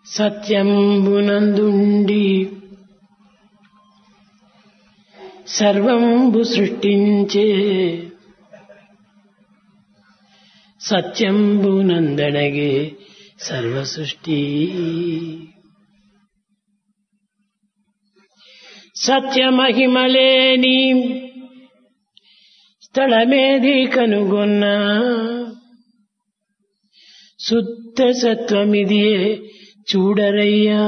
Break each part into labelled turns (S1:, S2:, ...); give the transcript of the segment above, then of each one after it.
S1: సత్యంబునందుండి సర్వంబు సృష్టించే సత్యంబునందనగే సర్వ సృష్టి సత్యమహిమలేని స్థలమేది కనుగొన్న శుద్ధ సత్వమిదియే చూడరయ్యా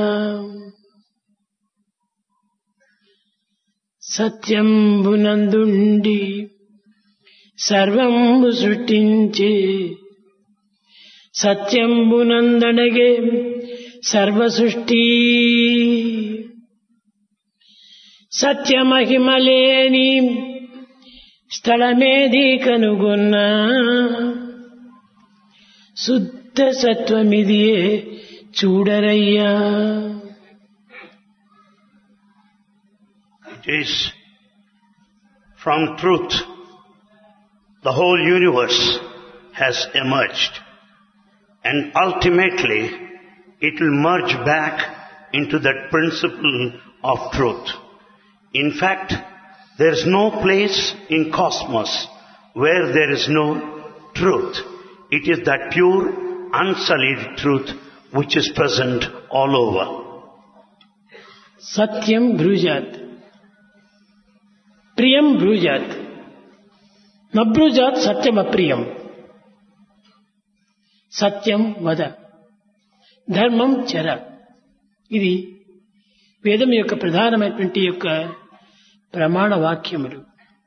S1: సత్యంబునందుండి సర్వంబు సృష్టించే సత్యంబునందనగే సర్వ సృష్టి సత్యమహిమలేని స్థలమేది కనుగొన్న శుద్ధ సత్వమిదియే చూడరయ్యా
S2: It is from truth the whole universe has emerged and ultimately it will merge back into that principle of truth. In fact, there is no place in cosmos where there is no truth. It is that pure, unsullied truth which is present all over.
S1: సత్యం బ్రూజాత్ ప్రియం బ్రూజాత్ నబ్రూజాత్ సత్యమప్రియం సత్యం వద ధర్మం చర ఇది వేదం యొక్క ప్రధానమైనటువంటి యొక్క ప్రమాణ వాక్యములు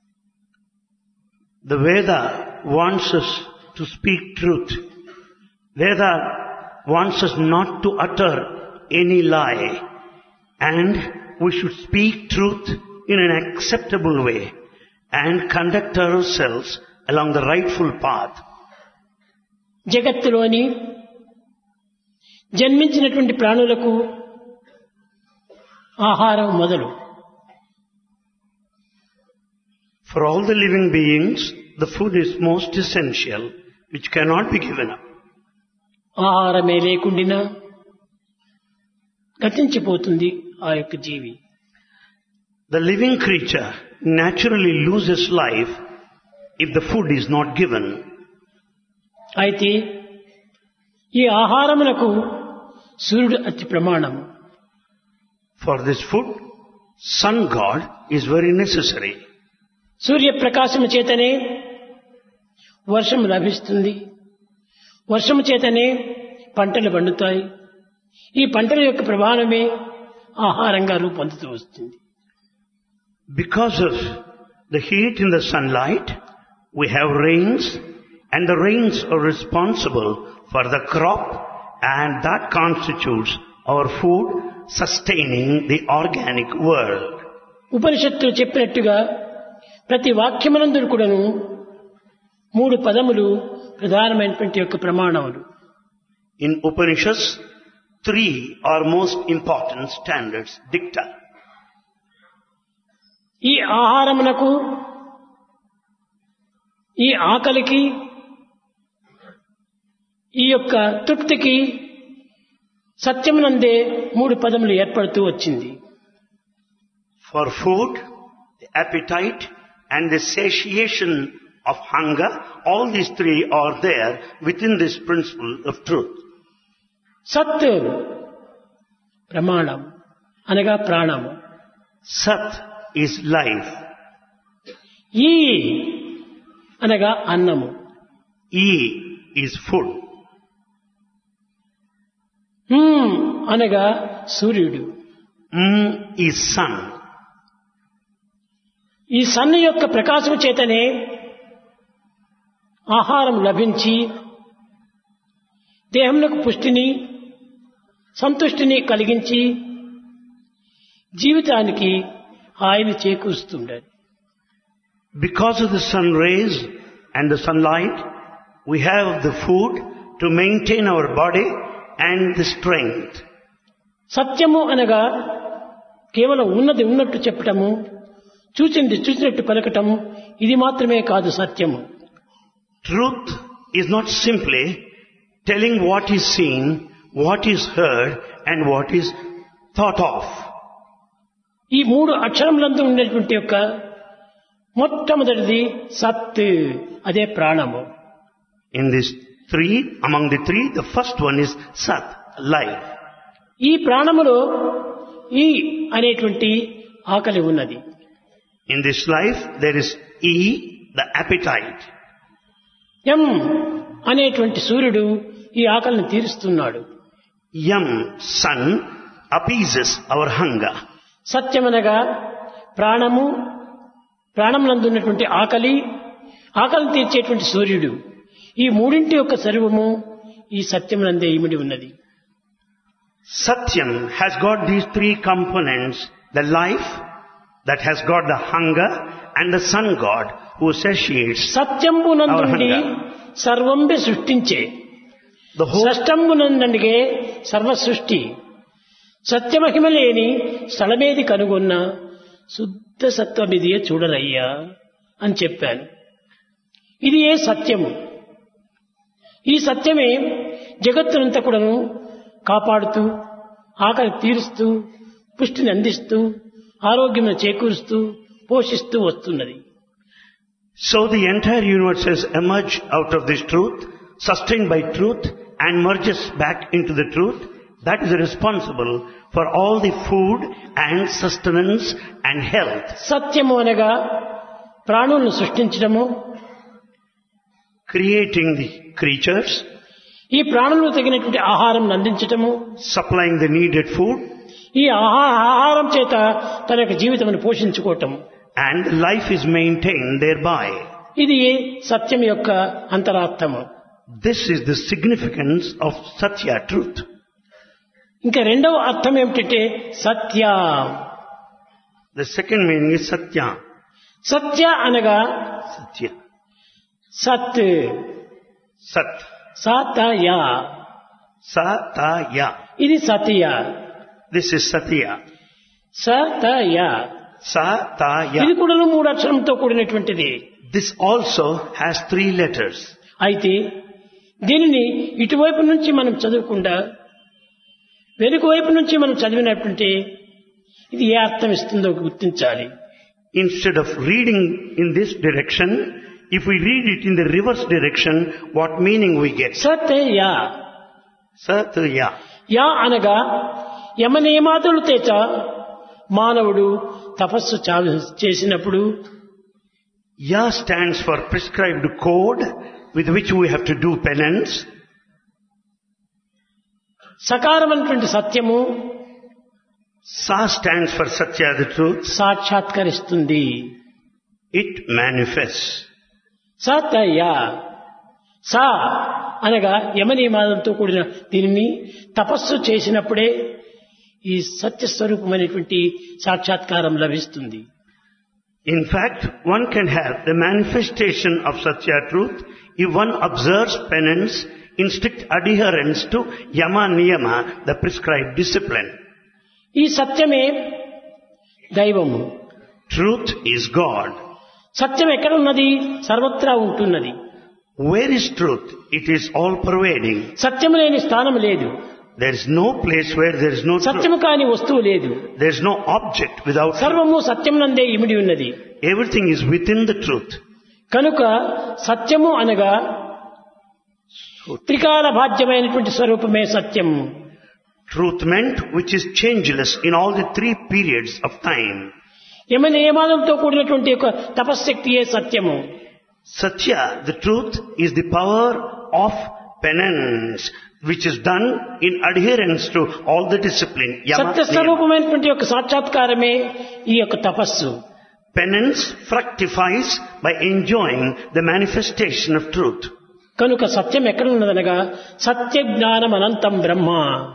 S2: The Veda wants us to speak truth. Veda wants us not to utter any lie. And we should speak truth in an acceptable way and conduct ourselves along the rightful path.
S1: జగత్తులోని జన్మించినటువంటి ప్రాణులకు ఆహారం మొదలు
S2: For all the living beings, the food is most essential, which cannot be given up.
S1: ఆహారమే లేకుండినా గతించిపోతుంది ఆ యొక్క జీవి
S2: The living creature naturally loses life if the food is not given.
S1: అయితే ఈ ఆహారమునకు సూర్యుడు అతి ప్రమాణము
S2: For this food, sun god is very necessary.
S1: సూర్యప్రకాశము చేతనే వర్షం లభిస్తుంది వర్షము చేతనే పంటలు పండుతాయి ఈ పంటల యొక్క ప్రభావమే ఆహారంగా రూపొందుతూ వస్తుంది
S2: Because of the heat in the sunlight, we have rains and the rains are responsible for the crop and that constitutes our food sustaining the organic world.
S1: ఉపనిషత్తులు చెప్పినట్టుగా ప్రతి వాక్యమునందు కూడాను మూడు పదములు ప్రధానమైనటువంటి యొక్క ప్రమాణములు
S2: In Upanishads, three are most important standards, dicta.
S1: ఈ ఆహారమునకు ఈ ఆకలికి ఈ యొక్క తృప్తికి సత్యమునందే మూడు పదములు ఏర్పడుతూ వచ్చింది
S2: For food, the appetite and the satiation of hunger, all these three are there within this principle of truth.
S1: సత్ ప్రమాణం అనగా ప్రాణము
S2: Sat is life.
S1: ఈ అనగా అన్నము
S2: E is food.
S1: హ్మ్ అనగా సూర్యుడు
S2: M is sun.
S1: ఈ సన్ను యొక్క ప్రకాశం చేతనే ఆహారం లభించి దేహమునకు పుష్టిని సంతుష్టిని కలిగించి జీవితానికి హాయిని చేకూరుస్తుండదు
S2: Because of the sun rays and the sunlight, we have the food to maintain our body and the strength.
S1: సత్యము అనగా కేవలం ఉన్నది ఉన్నట్టు చెప్పటము చూసింది చూసినట్టు పలకటము ఇది మాత్రమే కాదు సత్యము
S2: Truth is not simply telling what is seen what is heard and what is thought of.
S1: ఈ మూడు అక్షరములందు ఉండేటువంటి యొక్క మొట్టమొదటిది సత్ అదే ప్రాణము
S2: In these three, among the three, the first one is Sat, life.
S1: ఈ ప్రాణములో ఈ అనేటువంటి ఆకలి ఉన్నది
S2: In this life, there is E, the appetite.
S1: ఎం అనేటువంటి సూర్యుడు ఈ ఆకలిని తీరుస్తున్నాడు
S2: Yam, sun, appeases our hunger.
S1: సత్యమనగా ప్రాణము ప్రాణమునందు ఉన్నటువంటి ఆకలి ఆకలిని తీర్చేటువంటి సూర్యుడు ఈ మూడింటి యొక్క సర్వము ఈ సత్యమునందే ఇమిడి ఉన్నది
S2: Satyam has got these three components, the life that has got the hunger and the sun god who satiates
S1: సత్యంబునందుండి
S2: Our
S1: సర్వంబి సృష్టించే
S2: the whole
S1: షష్టంబునందండిగే సర్వ సృష్టి సత్యమహిమ లేని స్థలమేది కనుగొన్న శుద్ధ సత్వమిదియే చూడరయ్యా అని చెప్పాను ఇది ఏ సత్యము ఈ సత్యమే జగత్తునంతా కూడాను కాపాడుతూ ఆకలి తీరుస్తూ పుష్టిని అందిస్తూ ఆరోగ్యం చేకూరుస్తూ పోషిస్తూ వస్తున్నది
S2: So the entire universe has emerged out of this truth, sustained by truth, and merges back into the truth. That is responsible for all the food and sustenance and health.
S1: సత్యము అనగా ప్రాణులను సృష్టించడము
S2: Creating the creatures,
S1: ఈ ప్రాణులకు తగినటువంటి ఆహారం అందించటము
S2: supplying the needed food,
S1: ఈ ఆహా- ఆహారం చేత తన యొక్క జీవితమును పోషించుకోవటం
S2: and life is maintained thereby.
S1: ఇది సత్యం యొక్క అంతరార్థము
S2: This is the significance of Satya, truth.
S1: ఇంకా రెండవ అర్థం ఏమిటంటే సత్య
S2: The second meaning is Satya.
S1: సత్య అనగా
S2: Satya.
S1: సత్
S2: Sat.
S1: సతయ
S2: Sataya.
S1: ఇది సతయ
S2: This is Satya.
S1: సతయ
S2: Sataya.
S1: ఇది కూడా మూడు అక్షరంతో కూడినటువంటిది
S2: This also has three letters.
S1: అయితే దీనిని ఇటువైపు నుంచి మనం చదవకుండా వెనుక వైపు నుంచి మనం చదివినట్టుంటే ఇది ఏ అర్థం ఇస్తుందో గుర్తించాలి
S2: Instead of reading in this direction, if we read it in the reverse direction, what meaning we get?
S1: Satya
S2: Satya.
S1: యా అనగా యమనియమాదులు చేత మానవుడు తపస్సు చా- చేసినప్పుడు
S2: Ya stands for prescribed code with which we have to do penance.
S1: సకారమైనటువంటి సత్యము
S2: Sa stands for Satya, the truth.
S1: సాక్షాత్కరిస్తుంది
S2: It manifests.
S1: సతయ సా అనగా యమనియమాదంతో కూడిన దీనిని తపస్సు చేసినప్పుడే ఈ సత్యస్వరూపమైనటువంటి సాక్షాత్కారం లభిస్తుంది
S2: In fact, one can have the manifestation of Satya truth if one observes penance in strict adherence to Yama Niyama, the prescribed discipline.
S1: ఈ సత్యమే దైవము
S2: Truth is God.
S1: సత్యం ఎక్కడ ఉన్నది సర్వత్రా ఉంటున్నది
S2: Where is truth? It is all pervading.
S1: సత్యము లేని స్థానం లేదు
S2: There is no place where there is no truth.
S1: సత్యము కాని వస్తువు లేదు
S2: There is no object without truth.
S1: సర్వము సత్యమునందే ఇమిడి ఉన్నది
S2: Everything is within the truth.
S1: కనుక సత్యము అనగా త్రికాల బాధ్యమైనటువంటి స్వరూపమే సత్యం
S2: Truth meant which is changeless in all the three periods of time.
S1: యమ నియమాలతో కూడినటువంటి యొక్క తపశ్శక్తియే సత్యము
S2: Satya, the truth, is the power of penance, which is done in adherence to all the discipline. Yama,
S1: Satya
S2: niyama.
S1: స్వరూపమైనటువంటి యొక్క సాక్షాత్కారమే ఈ యొక్క తపస్సు
S2: Penance fructifies by enjoying the manifestation of truth.
S1: కనుక సత్యం ఎక్కడ ఉన్నదనగా సత్య జ్ఞానం అనంతం బ్రహ్మ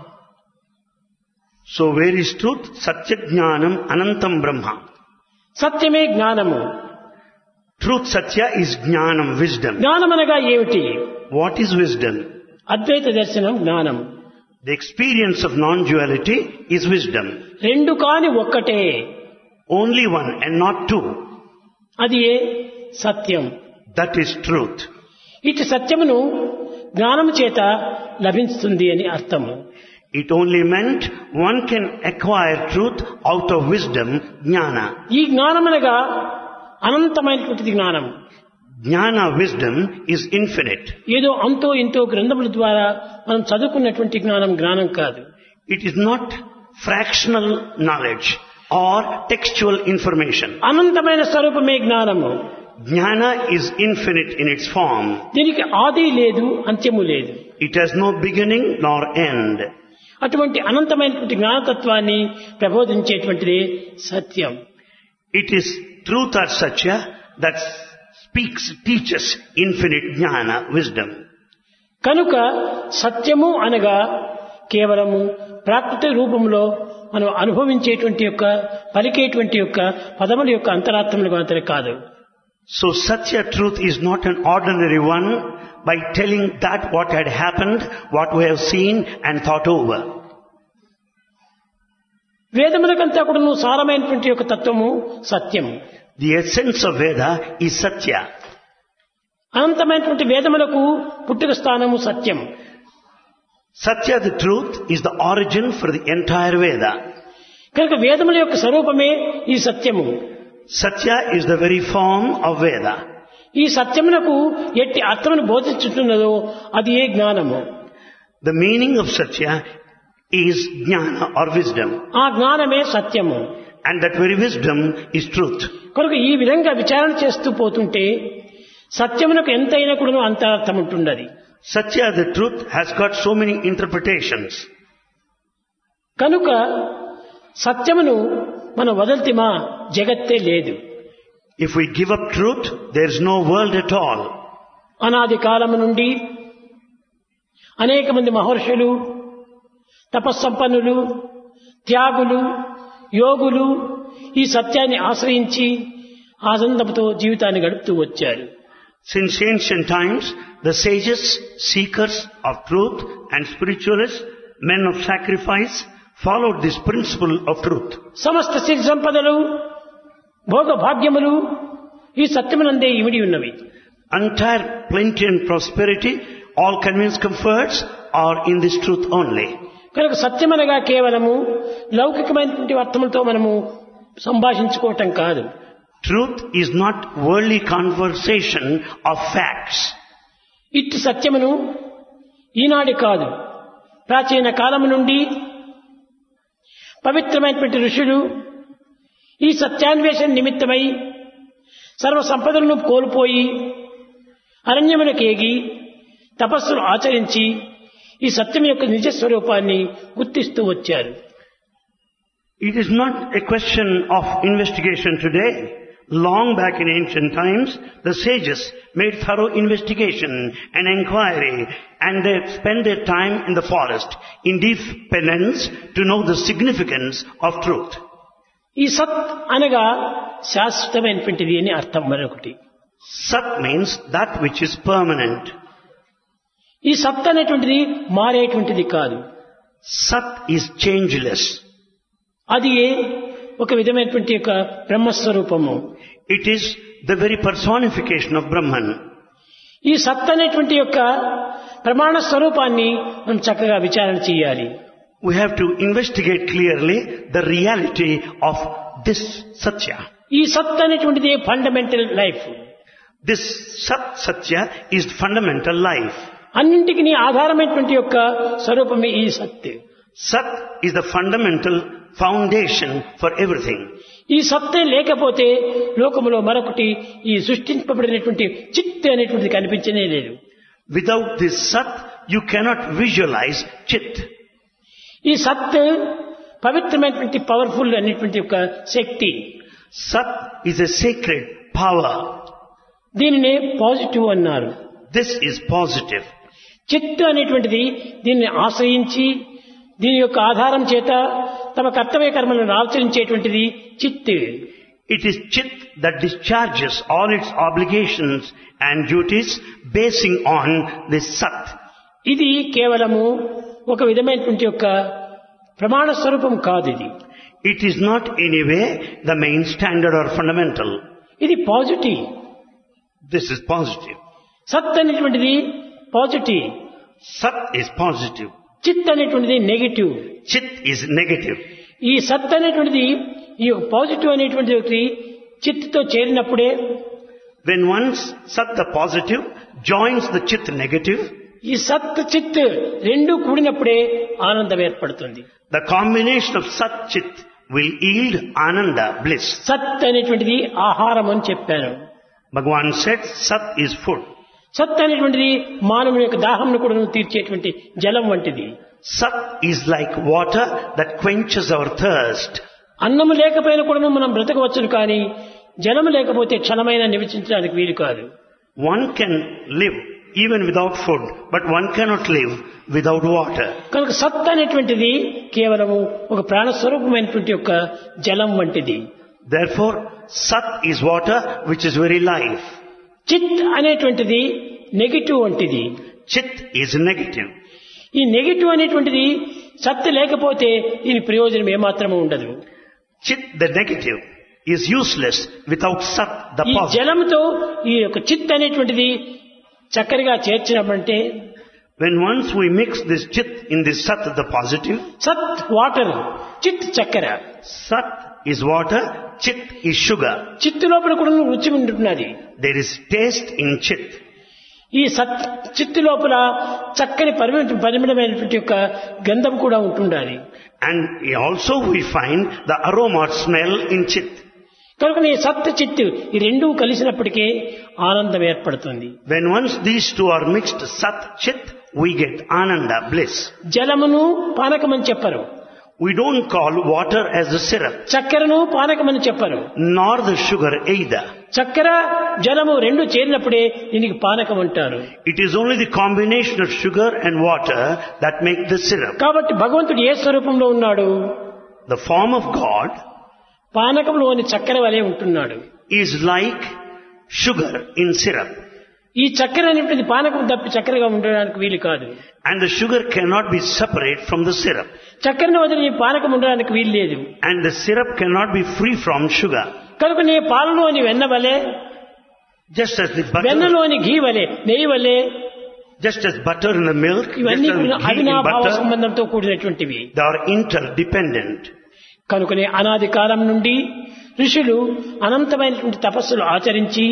S2: So where is truth? Satya Jnanam Anantam Brahma.
S1: సత్యమే జ్ఞానము
S2: Truth Satya is Jnanam, wisdom.
S1: జ్ఞానం అనగా ఏమిటి
S2: What is wisdom?
S1: అద్వైత దర్శనం జ్ఞానం
S2: The experience of non-duality is wisdom.
S1: రెండు కాని ఒక్కటే
S2: Only one and not two.
S1: అది ఏ సత్యం
S2: That is truth.
S1: ఇటు సత్యమును జ్ఞానము చేత లభిస్తుంది అని అర్థము
S2: It only meant one can acquire truth out of wisdom, jnana.
S1: ఈ జ్ఞానమనగా అనంతమైనటువంటిది జ్ఞానం
S2: Jnana wisdom is infinite.
S1: ఏదో అంతో ఇంతో గ్రంథముల ద్వారా మనం చదువుకున్నటువంటి జ్ఞానం జ్ఞానం కాదు
S2: It is not fractional knowledge or textual information.
S1: అనంతమైన స్వరూపమే జ్ఞానము
S2: Jnana is infinite in its form.
S1: దీనికి ఆది లేదు అంత్యము లేదు
S2: It has no beginning nor end.
S1: అటువంటి అనంతమైనటువంటి జ్ఞానతత్వాన్ని ప్రబోధించేటువంటిది సత్యం
S2: It is truth or satya that speaks, teaches infinite jnana, wisdom.
S1: కనుక సత్యము అనగా కేవలము ప్రాకృతిక రూపంలో మనం అనుభవించేటువంటి యొక్క పలికేటువంటి యొక్క పదముల యొక్క అంతరాత్మలు మాత్రమే కాదు
S2: So Satya truth is not an ordinary one by telling that what had happened, what we have seen and thought over.
S1: వేదములకంతా కూడా సారమైనటువంటి యొక్క తత్వము సత్యము
S2: The essence of Veda is Satya.
S1: అనంతమైనటువంటి వేదములకు పుట్టుక స్థానము సత్యం
S2: Satya, the truth, is the origin for the entire Veda.
S1: కనుక వేదముల యొక్క స్వరూపమే ఈ సత్యము
S2: Satya is the very form of Veda.
S1: ఈ సత్యమునకు ఎట్టి అర్థమును బోధించుతున్నదో అది ఏ జ్ఞానము
S2: The meaning of Satya is jnana or wisdom.
S1: ఆ జ్ఞానమే సత్యము
S2: And that very wisdom is truth.
S1: కనుక ఈ విధంగా విచారణ చేస్తూ పోతుంటే సత్యమునకు ఎంతైనా కూడా అంత అర్థం ఉంటున్నది
S2: Satya, the truth, has got so many interpretations.
S1: కనుక సత్యమును మనం వదల్తిమా జగత్తే లేదు
S2: If we give up truth, there is no world at all.
S1: అనాది కాలము నుండి అనేక మంది మహర్షులు తపస్సంపన్నులు త్యాగులు యోగులు ఈ సత్యాన్ని ఆశ్రయించి ఆనందంతో జీవితాన్ని గడుపుతూ వచ్చారు
S2: Since ancient times, the sages, seekers of truth and spiritualists, men of sacrifice, followed this principle of truth.
S1: సమస్త సిరి సంపదలు భోగ భాగ్యములు ఈ సత్యమునందే ఇమిడి ఉన్నవి
S2: Entire plenty and prosperity, all convenience comforts are in this truth only.
S1: కనుక సత్యమనగా కేవలము లౌకికమైనటువంటి అర్థములతో మనము సంభాషించుకోవటం కాదు
S2: Truth is not worldly conversation of facts.
S1: ఇట్టి సత్యమును ఈనాటి కాదు ప్రాచీన కాలము నుండి పవిత్రమైనటువంటి ఋషులు ఈ సత్యాన్వేషణ నిమిత్తమై సర్వ సంపదలను కోల్పోయి అరణ్యమునకేగి తపస్సులు ఆచరించి ఈ సత్యం యొక్క నిజ స్వరూపాన్ని గుర్తిస్తూ వచ్చారు
S2: It is not a question of investigation today. Long back in ancient times, the sages made thorough investigation and inquiry and they spent their time in the forest in deep penance to know the significance of truth.
S1: ఈ సత్ అనగా శాశ్వతమైనటువంటిది అని అర్థం మరొకటి
S2: Sat means that which is permanent.
S1: ఈ సత్ అనేటువంటిది మారేటువంటిది కాదు
S2: Sat is changeless.
S1: అది ఒక విధమైనటువంటి యొక్క బ్రహ్మస్వరూపము
S2: It is the very personification of Brahman.
S1: ఈ సత్ అనేటువంటి యొక్క ప్రమాణ స్వరూపాన్ని మనం చక్కగా విచారణ చేయాలి
S2: We have to investigate clearly the reality of this Satya.
S1: ఈ సత్ అనేటువంటిది fundamental life
S2: This Sat Satya is fundamental life.
S1: అన్నింటికి ఆధారమైనటువంటి యొక్క స్వరూపమే ఈ సత్
S2: Sat is the fundamental foundation for everything.
S1: ఈ సత్తే లేకపోతే లోకములో మరొకటి ఈ సృష్టింపబడినటువంటి చిత్ అనేటువంటిది కనిపించనే లేదు
S2: Without this Sat, you cannot visualize Chit.
S1: ఈ సత్ పవిత్రమైనటువంటి పవర్ఫుల్ అనేటువంటి యొక్క శక్తి
S2: Sat is a sacred power.
S1: దీనినే పాజిటివ్ అన్నారు
S2: This is positive.
S1: చిత్తు అనేటువంటిది దీన్ని ఆశ్రయించి దీని యొక్క ఆధారం చేత తమ కర్తవ్య కర్మలను ఆచరించేటువంటిది చిత్తు
S2: It is Chit that discharges all its obligations and duties basing on this Sat.
S1: ఇది కేవలము ఒక విధమైనటువంటి యొక్క ప్రమాణ స్వరూపం కాదు ఇది
S2: It is not in a way the main standard or fundamental.
S1: ఇది పాజిటివ్
S2: This is positive.
S1: సత్ అనేటువంటిది పాజిటివ్
S2: Sat is positive.
S1: చిత్ అనేటువంటిది నెగిటివ్
S2: Chit is negative.
S1: ఈ సత్ అనేటువంటిది ఈ యొక్క పాజిటివ్ అనేటువంటి ఒకటి చిత్తుతో చేరినప్పుడే
S2: When once Sat the positive joins the Chit negative,
S1: ఈ సత్ చిత్ రెండు కూడినప్పుడే ఆనందం ఏర్పడుతుంది
S2: the combination of Sat Chit will yield Ananda, bliss.
S1: సత్ అనేటువంటిది ఆహారం అని చెప్పాను
S2: Bhagavan said Sat is food.
S1: సత్ అనేటువంటిది మానవుని యొక్క దాహంను కూడా తీర్చేటువంటి జలం వంటిది
S2: Sat is like water that quenches our thirst.
S1: అన్నము లేకపోయినా కూడా మనం బ్రతకవచ్చును కానీ జలము లేకపోతే క్షణమైనా నివసించడానికి వీలు కాదు
S2: One can live even without food, but one cannot live without water.
S1: కనుక సత్ అనేటువంటిది కేవలము ఒక ప్రాణస్వరూపమైనటువంటి యొక్క జలం వంటిది
S2: Therefore, Sat is water which is very life.
S1: చిత్ అనేటువంటిది నెగిటివ్ వంటిది
S2: Chit is negative.
S1: ఈ నెగిటివ్ అనేటువంటిది సత్ లేకపోతే దీని ప్రయోజనం ఏమాత్రము ఉండదు
S2: Chit, the negative, is useless without Sat, the
S1: ఈ
S2: positive.
S1: జలంతో ఈ యొక్క చిత్ అనేటువంటిది చక్కరగా చేర్చినప్పుడంటే
S2: When once we mix this Chit in this Sat, the positive,
S1: సత్ వాటర్ చిత్ చక్కెర
S2: Sat is water, Chit is sugar.
S1: చిత్తు లోపల కూడా రుచి ఉంటున్నది
S2: There is taste in Chit.
S1: ఈ సత్ చిత్తు లోపల చక్కని పరిమిత పరిమితమైనటువంటి యొక్క గంధం కూడా ఉంటుండాలి
S2: And also we find the aroma or smell in Chit.
S1: కనుక ఈ సత్ చిత్తు ఈ రెండూ కలిసినప్పటికీ ఆనందం ఏర్పడుతుంది
S2: When once these two are mixed, Sat, Chit, we get Ananda, bliss.
S1: జలమును పానకమని చెప్పరు
S2: We don't call water as a syrup,
S1: చక్కెరను పానకమని చెప్పరు
S2: nor the sugar either.
S1: చక్కెర జలము రెండు చేరినప్పుడే దీనికి పానకం అంటారు
S2: It is only the combination of sugar and water that make the syrup.
S1: కాబట్టి భగవంతుడు ఏ స్వరూపంలో ఉన్నాడు
S2: The form of God
S1: పానకంలోని చక్కెర వలె ఉంటున్నాడు
S2: is like sugar in syrup.
S1: ఈ చక్కెర అనేటువంటి పానకం తప్పి చక్కెరగా ఉండడానికి వీలు కాదు
S2: And the sugar cannot be separate from the syrup.
S1: చక్కెరను వదిలి ఈ పానకం ఉండడానికి వీలు లేదు
S2: And the syrup cannot be free from sugar.
S1: కనుక నీ పాలలోని వెన్న వలె
S2: Just as the butter,
S1: వెన్నలోని ఘీ వలె నెయ్యి వలె
S2: just as butter in the milk, just
S1: ఇవన్నీ
S2: as
S1: కూడా
S2: ghee in
S1: అవినాభావ
S2: butter,
S1: సంబంధంతో కూడినటువంటివి
S2: they are interdependent.
S1: కనుకనే అనాది కాలం నుండి ఋషులు అనంతమైనటువంటి తపస్సులు ఆచరించి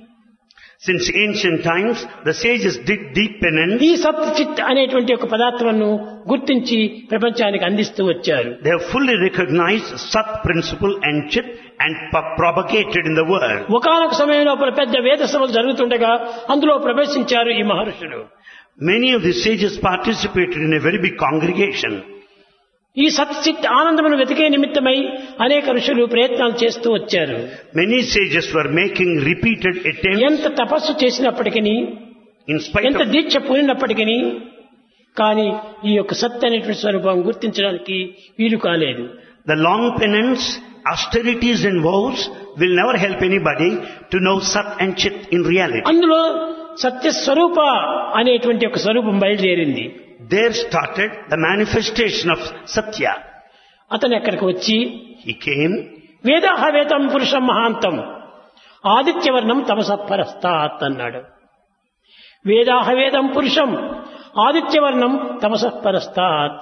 S2: Since ancient times, the sages did deep penance.
S1: ఈ సత్ చిత్ అనేటువంటి ఒక పదార్థమును గుర్తించి ప్రపంచానికి అందిస్తూ వచ్చారు
S2: They have fully recognized Sat principle and Chit and p- propagated in the world.
S1: ఒకనొక సమయంలో పెద్ద వేద సభలు జరుగుతుండగా అందులో ప్రవేశించారు ఈ మహర్షులు
S2: Many of the sages participated in a very big congregation.
S1: ఈ సత్ చిత్ ఆనందమును వెతికే నిమిత్తమై అనేక ఋషులు ప్రయత్నాలు చేస్తూ వచ్చారు
S2: Many sages were making repeated attempts
S1: ఎంత తపస్సు చేసినప్పటికీ
S2: in spite
S1: ఎంత
S2: of
S1: దీక్ష పూనినప్పటికీ కానీ ఈ యొక్క సత్ అనేటువంటి స్వరూపం గుర్తించడానికి వీలు కాలేదు
S2: the long penance, austerities and vows will never help anybody to know Sat and Chit in reality.
S1: అందులో సత్య స్వరూప అనేటువంటి ఒక స్వరూపం బయలుదేరింది
S2: There started the manifestation of Satya.
S1: అతను ఎక్కడికి వచ్చి
S2: He came,
S1: వేదాహవేతం పురుషం మహాంతం ఆదిత్యవర్ణం తమసపరస్తాత్ అన్నాడు వేదాహవేదం పురుషం ఆదిత్యవర్ణం తమసపరస్తాత్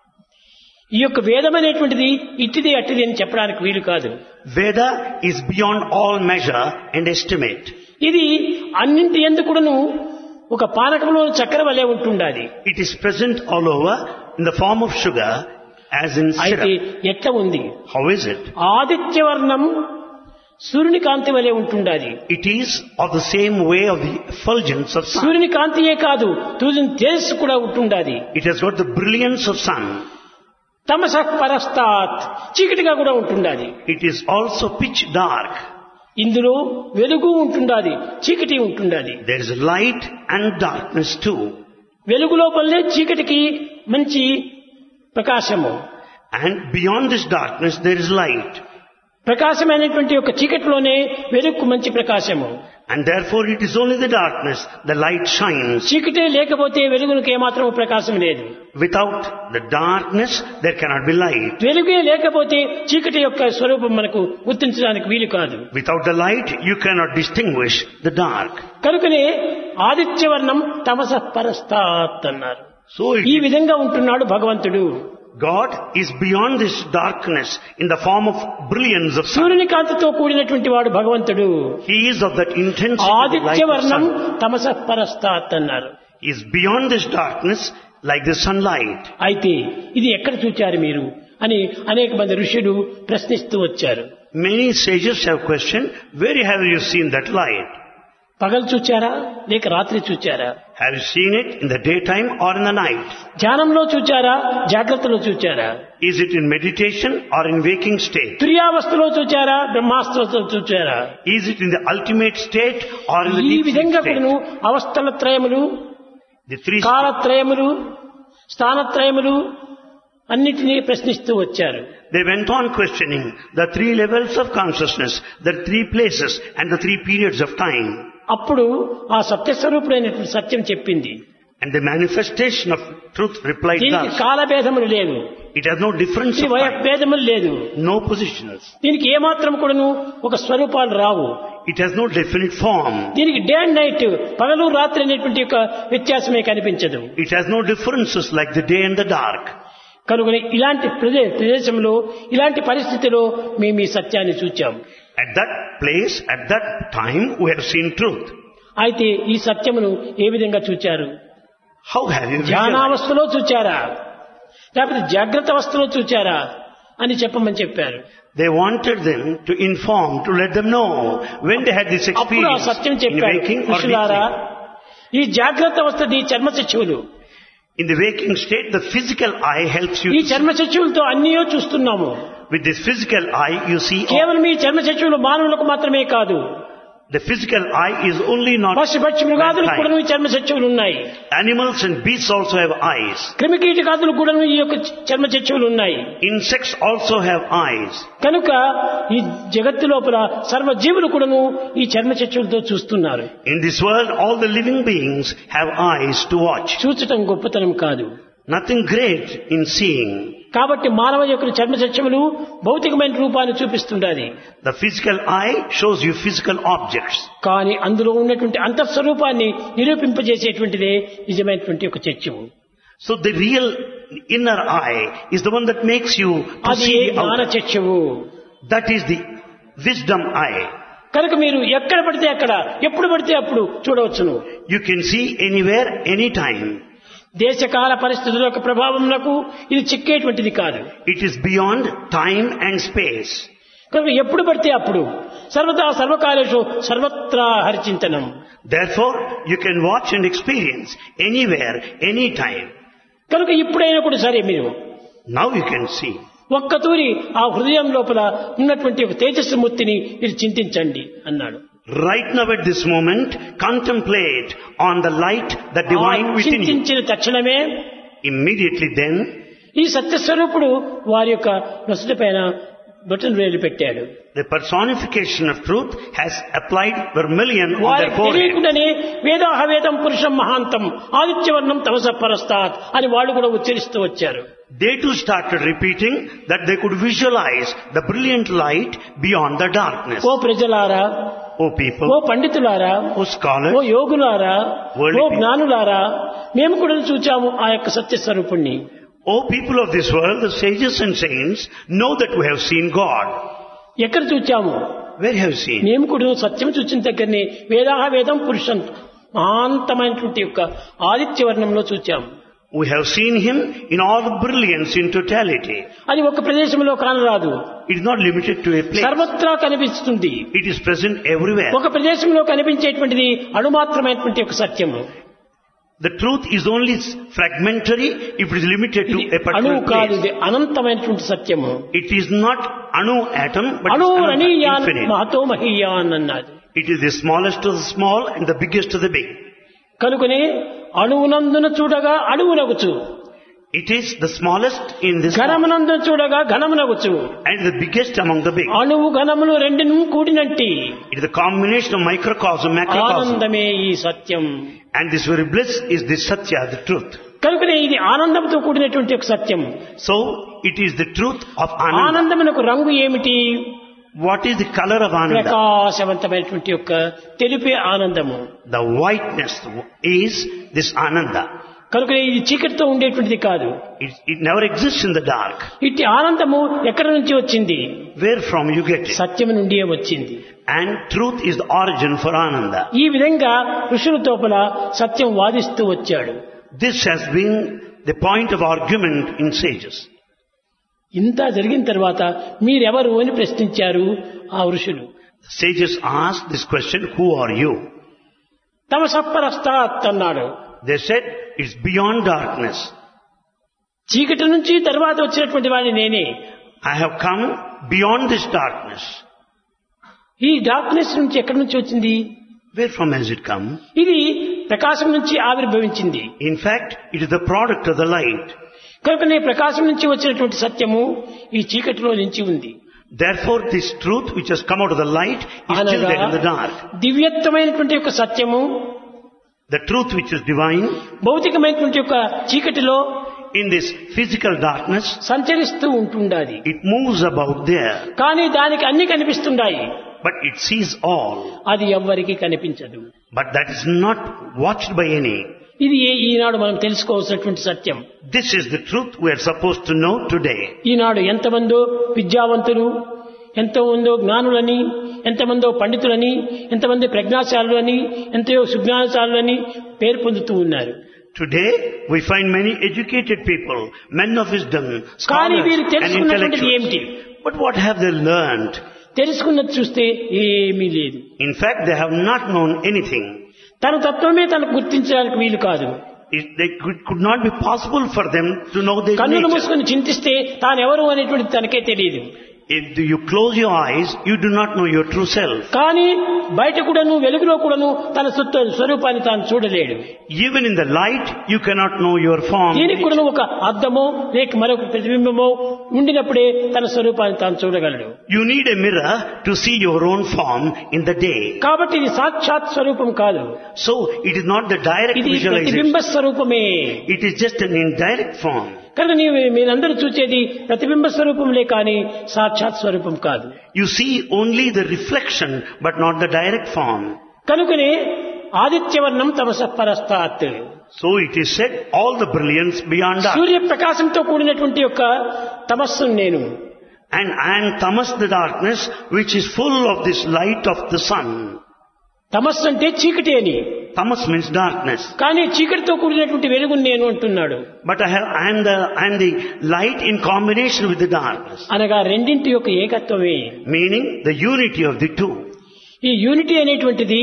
S1: ఈ యొక్క వేదం అనేటువంటిది ఇట్టిది అట్టిది అని చెప్పడానికి వీలు కాదు
S2: Veda is beyond all measure and estimate.
S1: ఇది అన్నింటి ఎందుకును ఒక పానకంలో చక్కెర వలె ఉంటుండాలి
S2: It is present all over in the form of sugar as in
S1: అయితే
S2: syrup.
S1: ఎట్లా ఉంది
S2: How is it?
S1: ఆదిత్యవర్ణం సూర్యుని కాంతి వలె ఉంటుండాలి
S2: It is of the same way of the effulgence of sun.
S1: సూర్యుని కాంతియే కాదు సూర్యుని తేజస్సు కూడా ఉంటుండాలి
S2: It has got the brilliance of sun.
S1: తమస పరస్తాత్ చీకటిగా కూడా ఉంటుండాలి
S2: It is also pitch dark.
S1: ఇందులో వెలుగు ఉంటుండాలి చీకటి ఉంటుండాలి
S2: There is light and darkness too.
S1: వెలుగు లోపలనే చీకటికి మంచి ప్రకాశము
S2: And beyond this darkness there is light.
S1: ప్రకాశమైనటువంటి యొక్క చీకటిలోనే వెలుగుకు మంచి ప్రకాశము
S2: And therefore it is only the darkness, the light shines.
S1: చీకటే లేకపోతే వెలుగునికి ఏమాత్రం ప్రకాశం లేదు
S2: Without the darkness, there cannot be light.
S1: వెలుగే లేకపోతే చీకటి యొక్క స్వరూపం మనకు గుర్తించడానికి వీలు కాదు
S2: Without the light, you cannot distinguish the dark.
S1: కనుకనే ఆదిత్యవర్ణం తమస పరస్తాత్ అన్నారు
S2: So
S1: ఈ
S2: it,
S1: విధంగా ఉంటున్నాడు భగవంతుడు
S2: God is beyond this darkness in the form of brilliance of sun.
S1: సూర్యుని కాంతితో కూడినటువంటి వాడు భగవంతుడు
S2: He is of that intensity of the light of
S1: ఆదిత్యవర్ణం
S2: sun.
S1: తమస పరస్తాత్ అన్నారు
S2: He is beyond this darkness like the sunlight.
S1: అయితే ఇది ఎక్కడ చూచారు మీరు అని అనేక మంది ఋషులు ప్రశ్నిస్తూ వచ్చారు
S2: Many sages have questioned, where have you seen that light?
S1: పగలు చూచారా లేక రాత్రి చూచారా
S2: Have you seen it in the daytime or in the night?
S1: ధ్యానంలో చూచారా జాగ్రత్తలో చూచారా
S2: Is it in meditation or in waking state?
S1: తుర్యావస్థలో చూచారా బ్రహ్మాస్త్రతో చూచారా
S2: Is it in the ultimate state or in the
S1: ఈ
S2: deep sleep
S1: విధంగా
S2: state?
S1: కూడాను అవస్థల త్రయములు
S2: The three
S1: కాలత్రయములు స్థానత్రయములు అన్నిటినీ ప్రశ్నిస్తూ వచ్చారు
S2: They went on questioning the three levels of consciousness, the three places and the three periods of time.
S1: అప్పుడు ఆ సత్యస్వరూపుడైనటువంటి సత్యం చెప్పింది
S2: And the manifestation of truth replied
S1: దీనికి
S2: thus.
S1: కాలభేదములు లేవు
S2: It has no difference
S1: ఇది
S2: of time,
S1: వయభేదములు లేదు
S2: no positions.
S1: దీనికి ఏమాత్రం కూడాను ఒక స్వరూపాలు రావు
S2: It has no definite form.
S1: దీనికి డే అండ్ నైట్ పగలు రాత్రి అనేటువంటి ఒక వ్యత్యాసమే కనిపించదు
S2: It has no differences like the day and the dark.
S1: కనుక ఇలాంటి ప్రదే ప్రదేశంలో ఇలాంటి పరిస్థితిలో మేము ఈ సత్యాన్ని చూచాం
S2: At that place, at that time, we have seen truth.
S1: అయితే ఈ సత్యమును ఏ విధంగా చూచారు
S2: How have you visualized?
S1: ధ్యానావస్థలో చూచారా లేకపోతే జాగ్రత్త అవస్థలో చూచారా అని చెప్పమని చెప్పారు
S2: They wanted them to inform, to let them know when they had this
S1: అప్పుడు ఆ
S2: experience
S1: సత్యం
S2: in
S1: చెప్పారు
S2: waking or deep
S1: ఋషులారా
S2: sleep.
S1: ఈ జాగ్రత్త అవస్థది చర్మశిక్షువులు
S2: In the waking state, the physical eye helps you
S1: ఈ
S2: to see.
S1: చర్మశిక్షువులతో అన్నీయో చూస్తున్నాము
S2: With this physical eye, you see all.
S1: కేవలం ఈ చర్మశిక్షువులు మానవులకు మాత్రమే కాదు
S2: The physical eye is only not
S1: పశు పక్షి మృగాదులకు కూడా
S2: mankind.
S1: ఈ చర్మశిక్షువులు ఉన్నాయి
S2: Animals and beasts also have eyes.
S1: క్రిమికీటకాదులకు కూడా ఈ యొక్క చర్మశిక్షువులు ఉన్నాయి
S2: Insects also have eyes.
S1: కనుక ఈ జగత్తు లోపల సర్వజీవులు కూడాను ఈ చర్మచక్షులతో చూస్తున్నారు
S2: In this world, all the living beings have eyes to watch.
S1: చూచటం గొప్పతనం కాదు
S2: Nothing great in seeing.
S1: కాబట్టి మానవ యొక్క చర్మచక్షములు భౌతికమైన రూపాన్ని చూపిస్తుండాలి
S2: The physical eye shows you physical objects.
S1: కానీ అందులో ఉన్నటువంటి అంతఃస్వరూపాన్ని నిరూపింపజేసేటువంటిదే నిజమైనటువంటి ఒక చర్చము
S2: So the real inner eye is the one that makes you to
S1: అది
S2: see the
S1: జ్ఞాన
S2: outer.
S1: చర్చవు
S2: That is the wisdom eye.
S1: కనుక మీరు ఎక్కడ పడితే అక్కడ ఎప్పుడు పడితే అప్పుడు చూడవచ్చును
S2: You can see anywhere, anytime.
S1: దేశకాల పరిస్థితుల యొక్క ప్రభావములకు ఇది చిక్కేటువంటిది కాదు
S2: It is beyond time and space.
S1: కనుక ఎప్పుడు పడితే అప్పుడు సర్వదా సర్వకాలేషు సర్వత్రా హరిచింతనం
S2: Therefore, you can watch and experience anywhere, anytime.
S1: కనుక ఇప్పుడైనా కూడా సరే మీరు
S2: Now you can see.
S1: ఒక్క తూరి ఆ హృదయం లోపల ఉన్నటువంటి ఒక తేజస్సు మూర్తిని మీరు చింతించండి అన్నాడు
S2: Right now at this moment, contemplate on the light, the
S1: ఆ
S2: divine within you.
S1: చింతించిన తక్షణమే
S2: Immediately then,
S1: ఈ సత్యస్వరూపుడు వారి యొక్క నొసటి పైన బటన్ వేలు పెట్టాడు
S2: the personification of truth has applied vermilion on their
S1: వారికి
S2: forehead.
S1: తెలియకుండానే వేదాహ వేదం పురుషం మహాంతం ఆదిత్యవర్ణం తమస పరస్తాత్ అని వాళ్ళు కూడా ఉచ్చరిస్తూ వచ్చారు
S2: They too started repeating that they could visualize the brilliant light beyond the darkness.
S1: ఓ ప్రజలారా
S2: O
S1: ఓ
S2: people,
S1: పండితులారా
S2: O
S1: ఓ
S2: scholars,
S1: యోగులారా
S2: Worldly
S1: ఓ
S2: people.
S1: జ్ఞానులారా మేము కూడా చూచాము ఆ యొక్క సత్యస్వరూపుణ్ణి
S2: O people of this world, the sages and saints, know that we have seen God.
S1: ఎక్కడ చూచాము
S2: Where have you seen?
S1: మేము కూడా సత్యం చూచిన దగ్గరనే వేదాహ వేదం పురుషం మహాంతమైనటువంటి యొక్క ఆదిత్యవర్ణంలో చూచాము
S2: We have seen Him in all the brilliance in totality.
S1: అది ఒక ప్రదేశంలో కానరాదు
S2: It is not limited to a place.
S1: సర్వత్రా కనిపిస్తుంది
S2: It is present everywhere.
S1: ఒక ప్రదేశంలో కనిపించేటువంటిది అణుమాత్రమైనటువంటి ఒక సత్యము
S2: The truth is only fragmentary if it is limited to
S1: ఇది
S2: a
S1: అణువు
S2: particular
S1: కాదు
S2: place.
S1: ఇది అనంతమైనటువంటి సత్యము
S2: It is not anu atom, but
S1: అణు
S2: it's
S1: రణీయాన్
S2: infinite.
S1: మహతో మహీయాన్ అన్నది
S2: It is the smallest of the small and the biggest of the big.
S1: కనుకనే అణువునందున చూడగా అణువునగుచు
S2: It is the smallest in this world
S1: ఘనమునందు చూడగా ఘనమునగుచు
S2: and the biggest among the big.
S1: అణువు ఘనములు రెండును కూడినట్టి
S2: It is a combination of microcosm, macrocosm.
S1: ఆనందమే ఈ సత్యం
S2: And this very bliss is the Satya, the truth.
S1: కనుకనే ఇది ఆనందంతో కూడినటువంటి ఒక సత్యం
S2: So, it is the truth of Ananda.
S1: ఆనందమునకు రంగు ఏమిటి
S2: What is the color of Ananda?
S1: ప్రకాశవంతమైనటువంటి యొక్క తెలిపే ఆనందము
S2: The whiteness is this Ananda.
S1: కనుక ఇది చీకటితో ఉండేటువంటిది కాదు
S2: It, it never exists in the dark.
S1: ఇట్టి ఆనందము ఎక్కడి నుంచి వచ్చింది
S2: Where from you get it?
S1: సత్యం నుండియే వచ్చింది
S2: And truth is the origin for Ananda.
S1: ఈ విధంగా ఋషుల తోపల సత్యం వాదిస్తూ వచ్చాడు
S2: This has been the point of argument in sages.
S1: ఇంత జరిగిన తర్వాత మీరెవరు అని ప్రశ్నించారు ఆ ఋషులు
S2: The sages asked this question, who are you?
S1: తమ సప్పరస్తాత్ అన్నాడు
S2: They said, it's beyond darkness.
S1: చీకటి నుంచి తర్వాత వచ్చినటువంటి వాడిని నేనే
S2: I have come beyond this darkness.
S1: ఈ డార్క్నెస్ నుంచి ఎక్కడి నుంచి వచ్చింది
S2: Where from has it come?
S1: ఇది ప్రకాశం నుంచి ఆవిర్భవించింది
S2: In fact, it is the product of the light.
S1: కనుకనే ప్రకాశం నుంచి వచ్చినటువంటి సత్యము ఈ చీకటిలో నుంచి ఉంది
S2: Therefore, this truth which has come out of the light is still
S1: అనగా
S2: there in the dark.
S1: దివ్యత్వమైనటువంటి యొక్క సత్యము
S2: The truth which is divine
S1: భౌతికమైనటువంటి యొక్క చీకటిలో
S2: in this physical darkness,
S1: సంచరిస్తూ ఉంటుండాది
S2: it moves about there,
S1: కానీ దానికి అన్ని కనిపిస్తుండాయి
S2: but it sees all.
S1: అది ఎవ్వరికి కనిపించదు
S2: But that is not watched by any.
S1: ఇది ఏ- ఈనాడు మనం తెలుసుకోవాల్సినటువంటి సత్యం
S2: This is the truth we are supposed to know today.
S1: ఈనాడు ఎంతమందో విద్యావంతులు ఎంతమందో జ్ఞానులని ఎంతమందో పండితులని ఎంతమంది ప్రజ్ఞాశాలులని ఎంతో సుజ్ఞానశాలులని పేరు పొందుతూ ఉన్నారు
S2: Today, we find many educated people, men of wisdom,
S1: కానీ
S2: scholars
S1: వీరు
S2: and
S1: తెలుసుకున్నటువంటిది
S2: intellectuals.
S1: ఏమిటి
S2: But what have they learned?
S1: తెలుసుకున్నది చూస్తే ఏమీ లేదు
S2: In fact, they have not known anything.
S1: తన తత్వమే తనకు గుర్తించడానికి వీలు కాదు
S2: It, they could, could not be possible for them to know their
S1: కన్నులు
S2: nature.
S1: మూసుకొని చింతిస్తే తానెవరు అనేటువంటిది తనకే తెలియదు
S2: If you close your eyes, you do not know your true self.
S1: కానీ బయట కూడాను వెలుగులో కూడాను తన సొత్త స్వరూపాన్ని తాను చూడలేడు
S2: Even in the light, you cannot know your form.
S1: దీనికి కూడా ఒక అద్దమో లేక మరొక ప్రతిబింబమో ఉండినప్పుడే తన స్వరూపాన్ని తాను చూడగలడు
S2: You need a mirror to see your own form in the day.
S1: కాబట్టి ఇది సాక్షాత్ స్వరూపం కాదు
S2: So, it is not the direct
S1: ఇది
S2: visualization.
S1: ప్రతిబింబ స్వరూపమే
S2: It is just an indirect form.
S1: కనుక నీవు మీరందరూ చూసేది ప్రతిబింబ స్వరూపంలే కానీ సాక్షాత్ స్వరూపం కాదు
S2: You see only the reflection, but not the direct form.
S1: కనుకనే ఆదిత్యవర్ణం తమస పరస్తాత్
S2: So it is said, all the brilliance beyond us.
S1: సూర్యప్రకాశంతో కూడినటువంటి యొక్క తమస్సు నేను
S2: And I am tamas, the darkness, which is full of this light of the sun.
S1: తమస్సు అంటే చీకటి అని
S2: Tamas means darkness.
S1: కానీ చీకటితో కూడినటువంటి వెలుగుని నేను అంటున్నాడు
S2: But I, have, I, am the, I am the light in combination with the darkness.
S1: అనగా రెండింటి యొక్క ఏకత్వమే
S2: Meaning the unity of the two.
S1: ఈ యూనిటీ అనేటువంటిది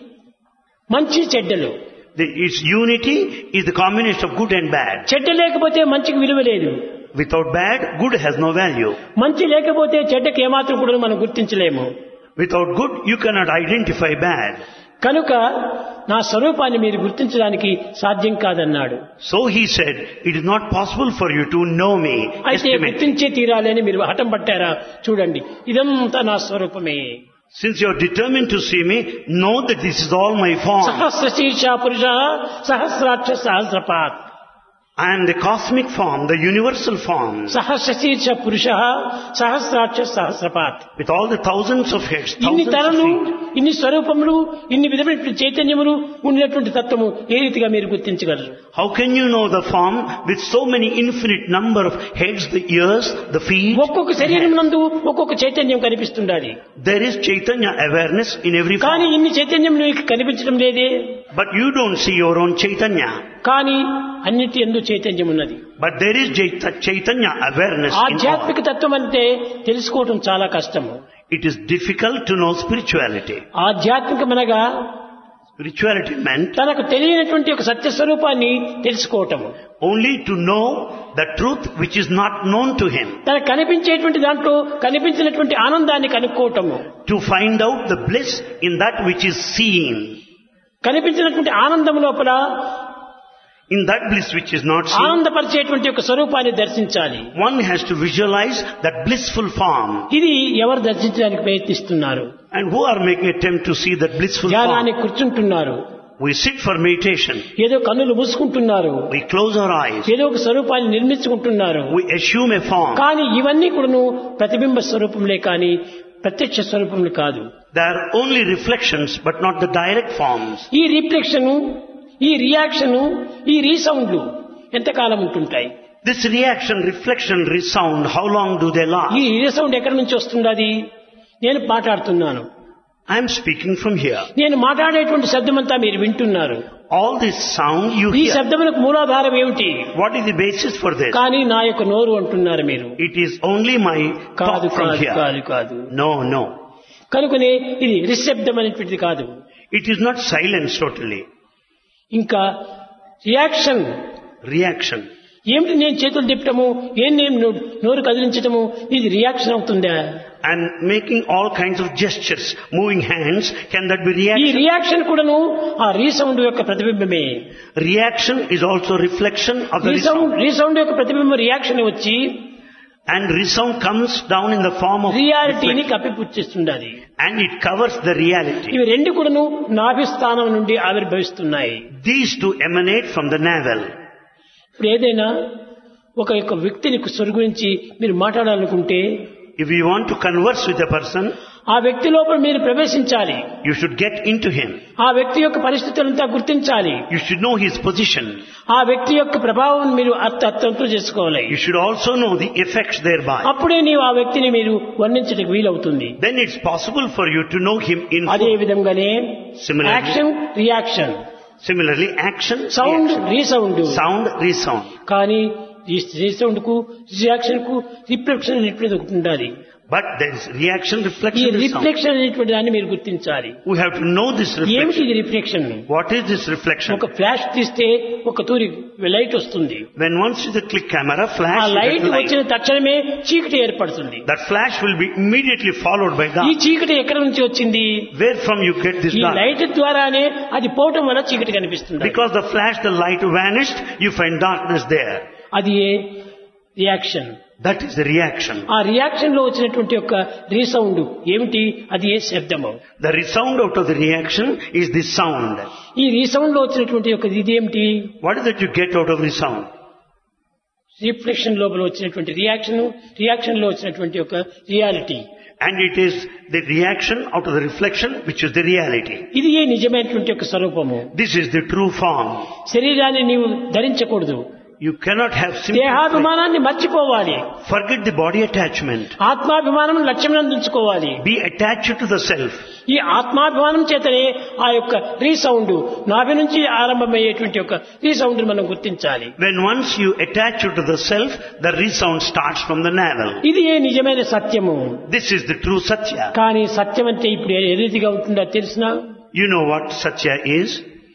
S1: మంచి చెడ్డలు
S2: The, its unity is the combination of good and bad.
S1: చెడ్డ లేకపోతే మంచికి విలువ లేదు
S2: Without bad, good has no value.
S1: మంచి లేకపోతే చెడ్డకి ఏమాత్రం కూడా మనం గుర్తించలేము
S2: Without good, you cannot identify bad.
S1: కనుక నా స్వరూపాన్ని మీరు గుర్తించడానికి సాధ్యం కాదన్నాడు
S2: So he said, it is not possible for you to know me,
S1: అయితే
S2: estimate.
S1: గుర్తించే తీరాలి అని మీరు హఠం పట్టారా చూడండి ఇదంతా నా స్వరూపమే
S2: Since you are determined to see me, know that this is all my form.
S1: సహస్ర శీర్ష పురుష సహస్రాక్ష సహస్రపాత్
S2: I am the cosmic form, the universal form,
S1: సహస్ర శీర్ష పురుష సహస్రాక్ష సహస్రపాత్
S2: with all the thousands of heads,
S1: ఇన్ని
S2: thousands of
S1: తరలు
S2: feet.
S1: ఇన్ని స్వరూపములు ఇన్ని విధమైనటువంటి చైతన్యములు ఉన్నటువంటి తత్వము ఏ రీతిగా మీరు గుర్తించగలరు
S2: How can you know the form with so many infinite number of heads, the ears, the feet?
S1: ఒక్కొక్క శరీరం నందు ఒక్కొక్క చైతన్యం కనిపిస్తుండాలి
S2: There is Chaitanya awareness in every
S1: కానీ
S2: form.
S1: ఇన్ని చైతన్యం నీకు కనిపించడం లేదే
S2: But you don't see your own Chaitanya.
S1: కానీ అన్నిటి ఎందు చైతన్యం ఉన్నది
S2: But there is Chaita- Chaitanya awareness in all.
S1: ఆధ్యాత్మిక తత్వం అంటే తెలుసుకోవటం చాలా కష్టము
S2: It is difficult to know spirituality.
S1: ఆధ్యాత్మికమనగా
S2: Spirituality meant
S1: తనకు తెలియనటువంటి ఒక సత్య స్వరూపాన్ని తెలుసుకోవటము
S2: only to know the truth which is not known to him.
S1: తనకు కనిపించేటువంటి దాంట్లో కనిపించినటువంటి ఆనందాన్ని కనుక్కోవటము
S2: To find out the bliss in that which is seen.
S1: కనిపించినటువంటి ఆనందం లోపల
S2: In that bliss which is not seen,
S1: ఆనందపరిచేటువంటి ఒక స్వరూపాన్ని దర్శించాలి
S2: one has to visualize that blissful form.
S1: ఇది ఎవరు దర్శించడానికి ప్రయత్నిస్తున్నారు
S2: And who are making attempt to see that blissful form?
S1: ధ్యానానికి కూర్చుంటున్నారు
S2: We sit for meditation.
S1: ఏదో కన్నులు మూసుకుంటున్నారు
S2: We close our eyes.
S1: ఏదో ఒక స్వరూపాన్ని నిర్మించుకుంటున్నారు
S2: We assume a form.
S1: కానీ ఇవన్నీ కూడాను ప్రతిబింబ స్వరూపంలే కానీ ప్రత్యక్ష స్వరూపములు కాదు
S2: They are only reflections but not the direct forms.
S1: ఈ రిఫ్లెక్షన్ ఈ రియాక్షన్ ఈ రీసౌండ్లు ఎంతకాలం ఉంటుంటాయి
S2: This reaction, reflection, resound, how long do they
S1: ఈ
S2: last?
S1: రీసౌండ్ ఎక్కడి నుంచి వస్తుంది నేను మాట్లాడుతున్నాను
S2: I am speaking from here.
S1: నేను మాట్లాడేటువంటి శబ్దమంతా మీరు వింటున్నారు
S2: All this sound you
S1: ఈ
S2: hear.
S1: శబ్దములకు మూలాధారం ఏమిటి
S2: What is the basis for this?
S1: కానీ నా యొక్క నోరు అంటున్నారు మీరు
S2: It is only my
S1: కాదు
S2: talk from
S1: కాదు
S2: here.
S1: కాదు కాదు
S2: No, no.
S1: కనుకనే ఇది నిశ్శబ్దం అనేటువంటిది కాదు
S2: It is not silence totally.
S1: ఇంకా రియాక్షన్
S2: Reaction.
S1: ఏమిటి నేను చేతులు తిప్పటము ఏం నేను నో- నోరు కదిలించటము ఇది రియాక్షన్ అవుతుందా
S2: And making all kinds of gestures, moving hands, can that be
S1: ఈ
S2: reaction?
S1: రియాక్షన్ కూడాను ఆ రీసౌండ్ యొక్క ప్రతిబింబమే
S2: Reaction is also reflection of the
S1: resound
S2: resound.
S1: Resound యొక్క ప్రతిబింబం రియాక్షన్ వచ్చి
S2: And resound comes down in the form of
S1: రియాలిటీని
S2: reflection.
S1: కప్పిపుచ్చేస్తుండాలి
S2: And it covers the reality.
S1: ఇవి రెండు కూడాను నాభిస్థానం నుండి ఆవిర్భవిస్తున్నాయి
S2: These two emanate from the navel.
S1: ఇప్పుడు ఏదైనా ఒక యొక్క వ్యక్తిని స్వర్ గురించి మీరు మాట్లాడాలనుకుంటే
S2: If you want to converse with a person,
S1: ఆ వ్యక్తి లోపల మీరు ప్రవేశించాలి
S2: you should get into him.
S1: ఆ వ్యక్తి యొక్క పరిస్థితులంతా గుర్తించాలి
S2: You should know his position.
S1: ఆ వ్యక్తి యొక్క ప్రభావం మీరు అర్థ అర్థంతో చేసుకోవాలి
S2: You should also know the effects thereby.
S1: అప్పుడే నీవు ఆ వ్యక్తిని మీరు వర్ణించడానికి వీలవుతుంది
S2: Then it's possible for you to know him in
S1: అదే
S2: full.
S1: విధంగానే
S2: Similarly-
S1: action reaction
S2: Similarly, action,
S1: sound
S2: reaction.
S1: Resound
S2: sound, resound.
S1: కానీ రీసౌండ్ కు రియాక్షన్ కు రిఫ్లెక్షన్ అనేటువంటిది ఒకటి ఉండాలి
S2: But there is reaction,
S1: ఈ
S2: reflection, resound.
S1: రిఫ్లెక్షన్ అనేటువంటి దాన్ని మీరు గుర్తించాలి
S2: We have to know this
S1: ఏమిటి
S2: reflection.
S1: ఇది reflection
S2: What is this reflection?
S1: ఒక ఫ్లాష్ తీస్తే ఒక తూరి లైట్ వస్తుంది
S2: When once you click camera,
S1: ఆ
S2: flash, you
S1: light
S2: get light.
S1: వచ్చిన తక్షణమే చీకటి ఏర్పడుతుంది
S2: That flash will be immediately followed by
S1: ఈ
S2: dark.
S1: చీకటి ఎక్కడి నుంచి వచ్చింది
S2: Where from you get this
S1: ఈ
S2: dark?
S1: లైట్ ద్వారానే అది పోవటం వల్ల చీకటి కనిపిస్తుంది
S2: Because the flash, the light vanished, you find darkness there.
S1: అది ఏ reaction
S2: That is the reaction.
S1: ఆ రియాక్షన్ లో వచ్చినటువంటి యొక్క రీసౌండ్ ఏమిటి అది ఏ శబ్దము
S2: The resound out of the reaction is the sound.
S1: ఈ రీసౌండ్ లో వచ్చినటువంటి యొక్క ఇదేమిటి
S2: What is that you get out of the sound?
S1: Reflection లోపల వచ్చినటువంటి రియాక్షన్ రియాక్షన్ లో వచ్చినటువంటి యొక్క reality
S2: And it is the reaction out of the reflection which is the reality.
S1: ఇది ఏ నిజమైనటువంటి యొక్క స్వరూపము
S2: This is the true form.
S1: శరీరాన్ని నీవు ధరించకూడదు
S2: You cannot have simple flesh.
S1: దేహాభిమానాన్ని మర్చిపోవాలి
S2: Forget the body attachment.
S1: ఆత్మాభిమానం లక్ష్యం అందించుకోవాలి
S2: Be attached to the self.
S1: ఈ ఆత్మాభిమానం చేతనే ఆ యొక్క రీసౌండ్ నాభి నుంచి ఆరంభమయ్యేటువంటి యొక్క రీసౌండ్ మనం గుర్తించాలి
S2: When once you attach you to the self, the resound starts from the navel.
S1: ఇది ఏ నిజమైన సత్యము
S2: This is the true Satya.
S1: కానీ సత్యం అంటే ఇప్పుడు ఏ రీతిగా ఉంటుందో తెలిసిన
S2: You know what Satya is?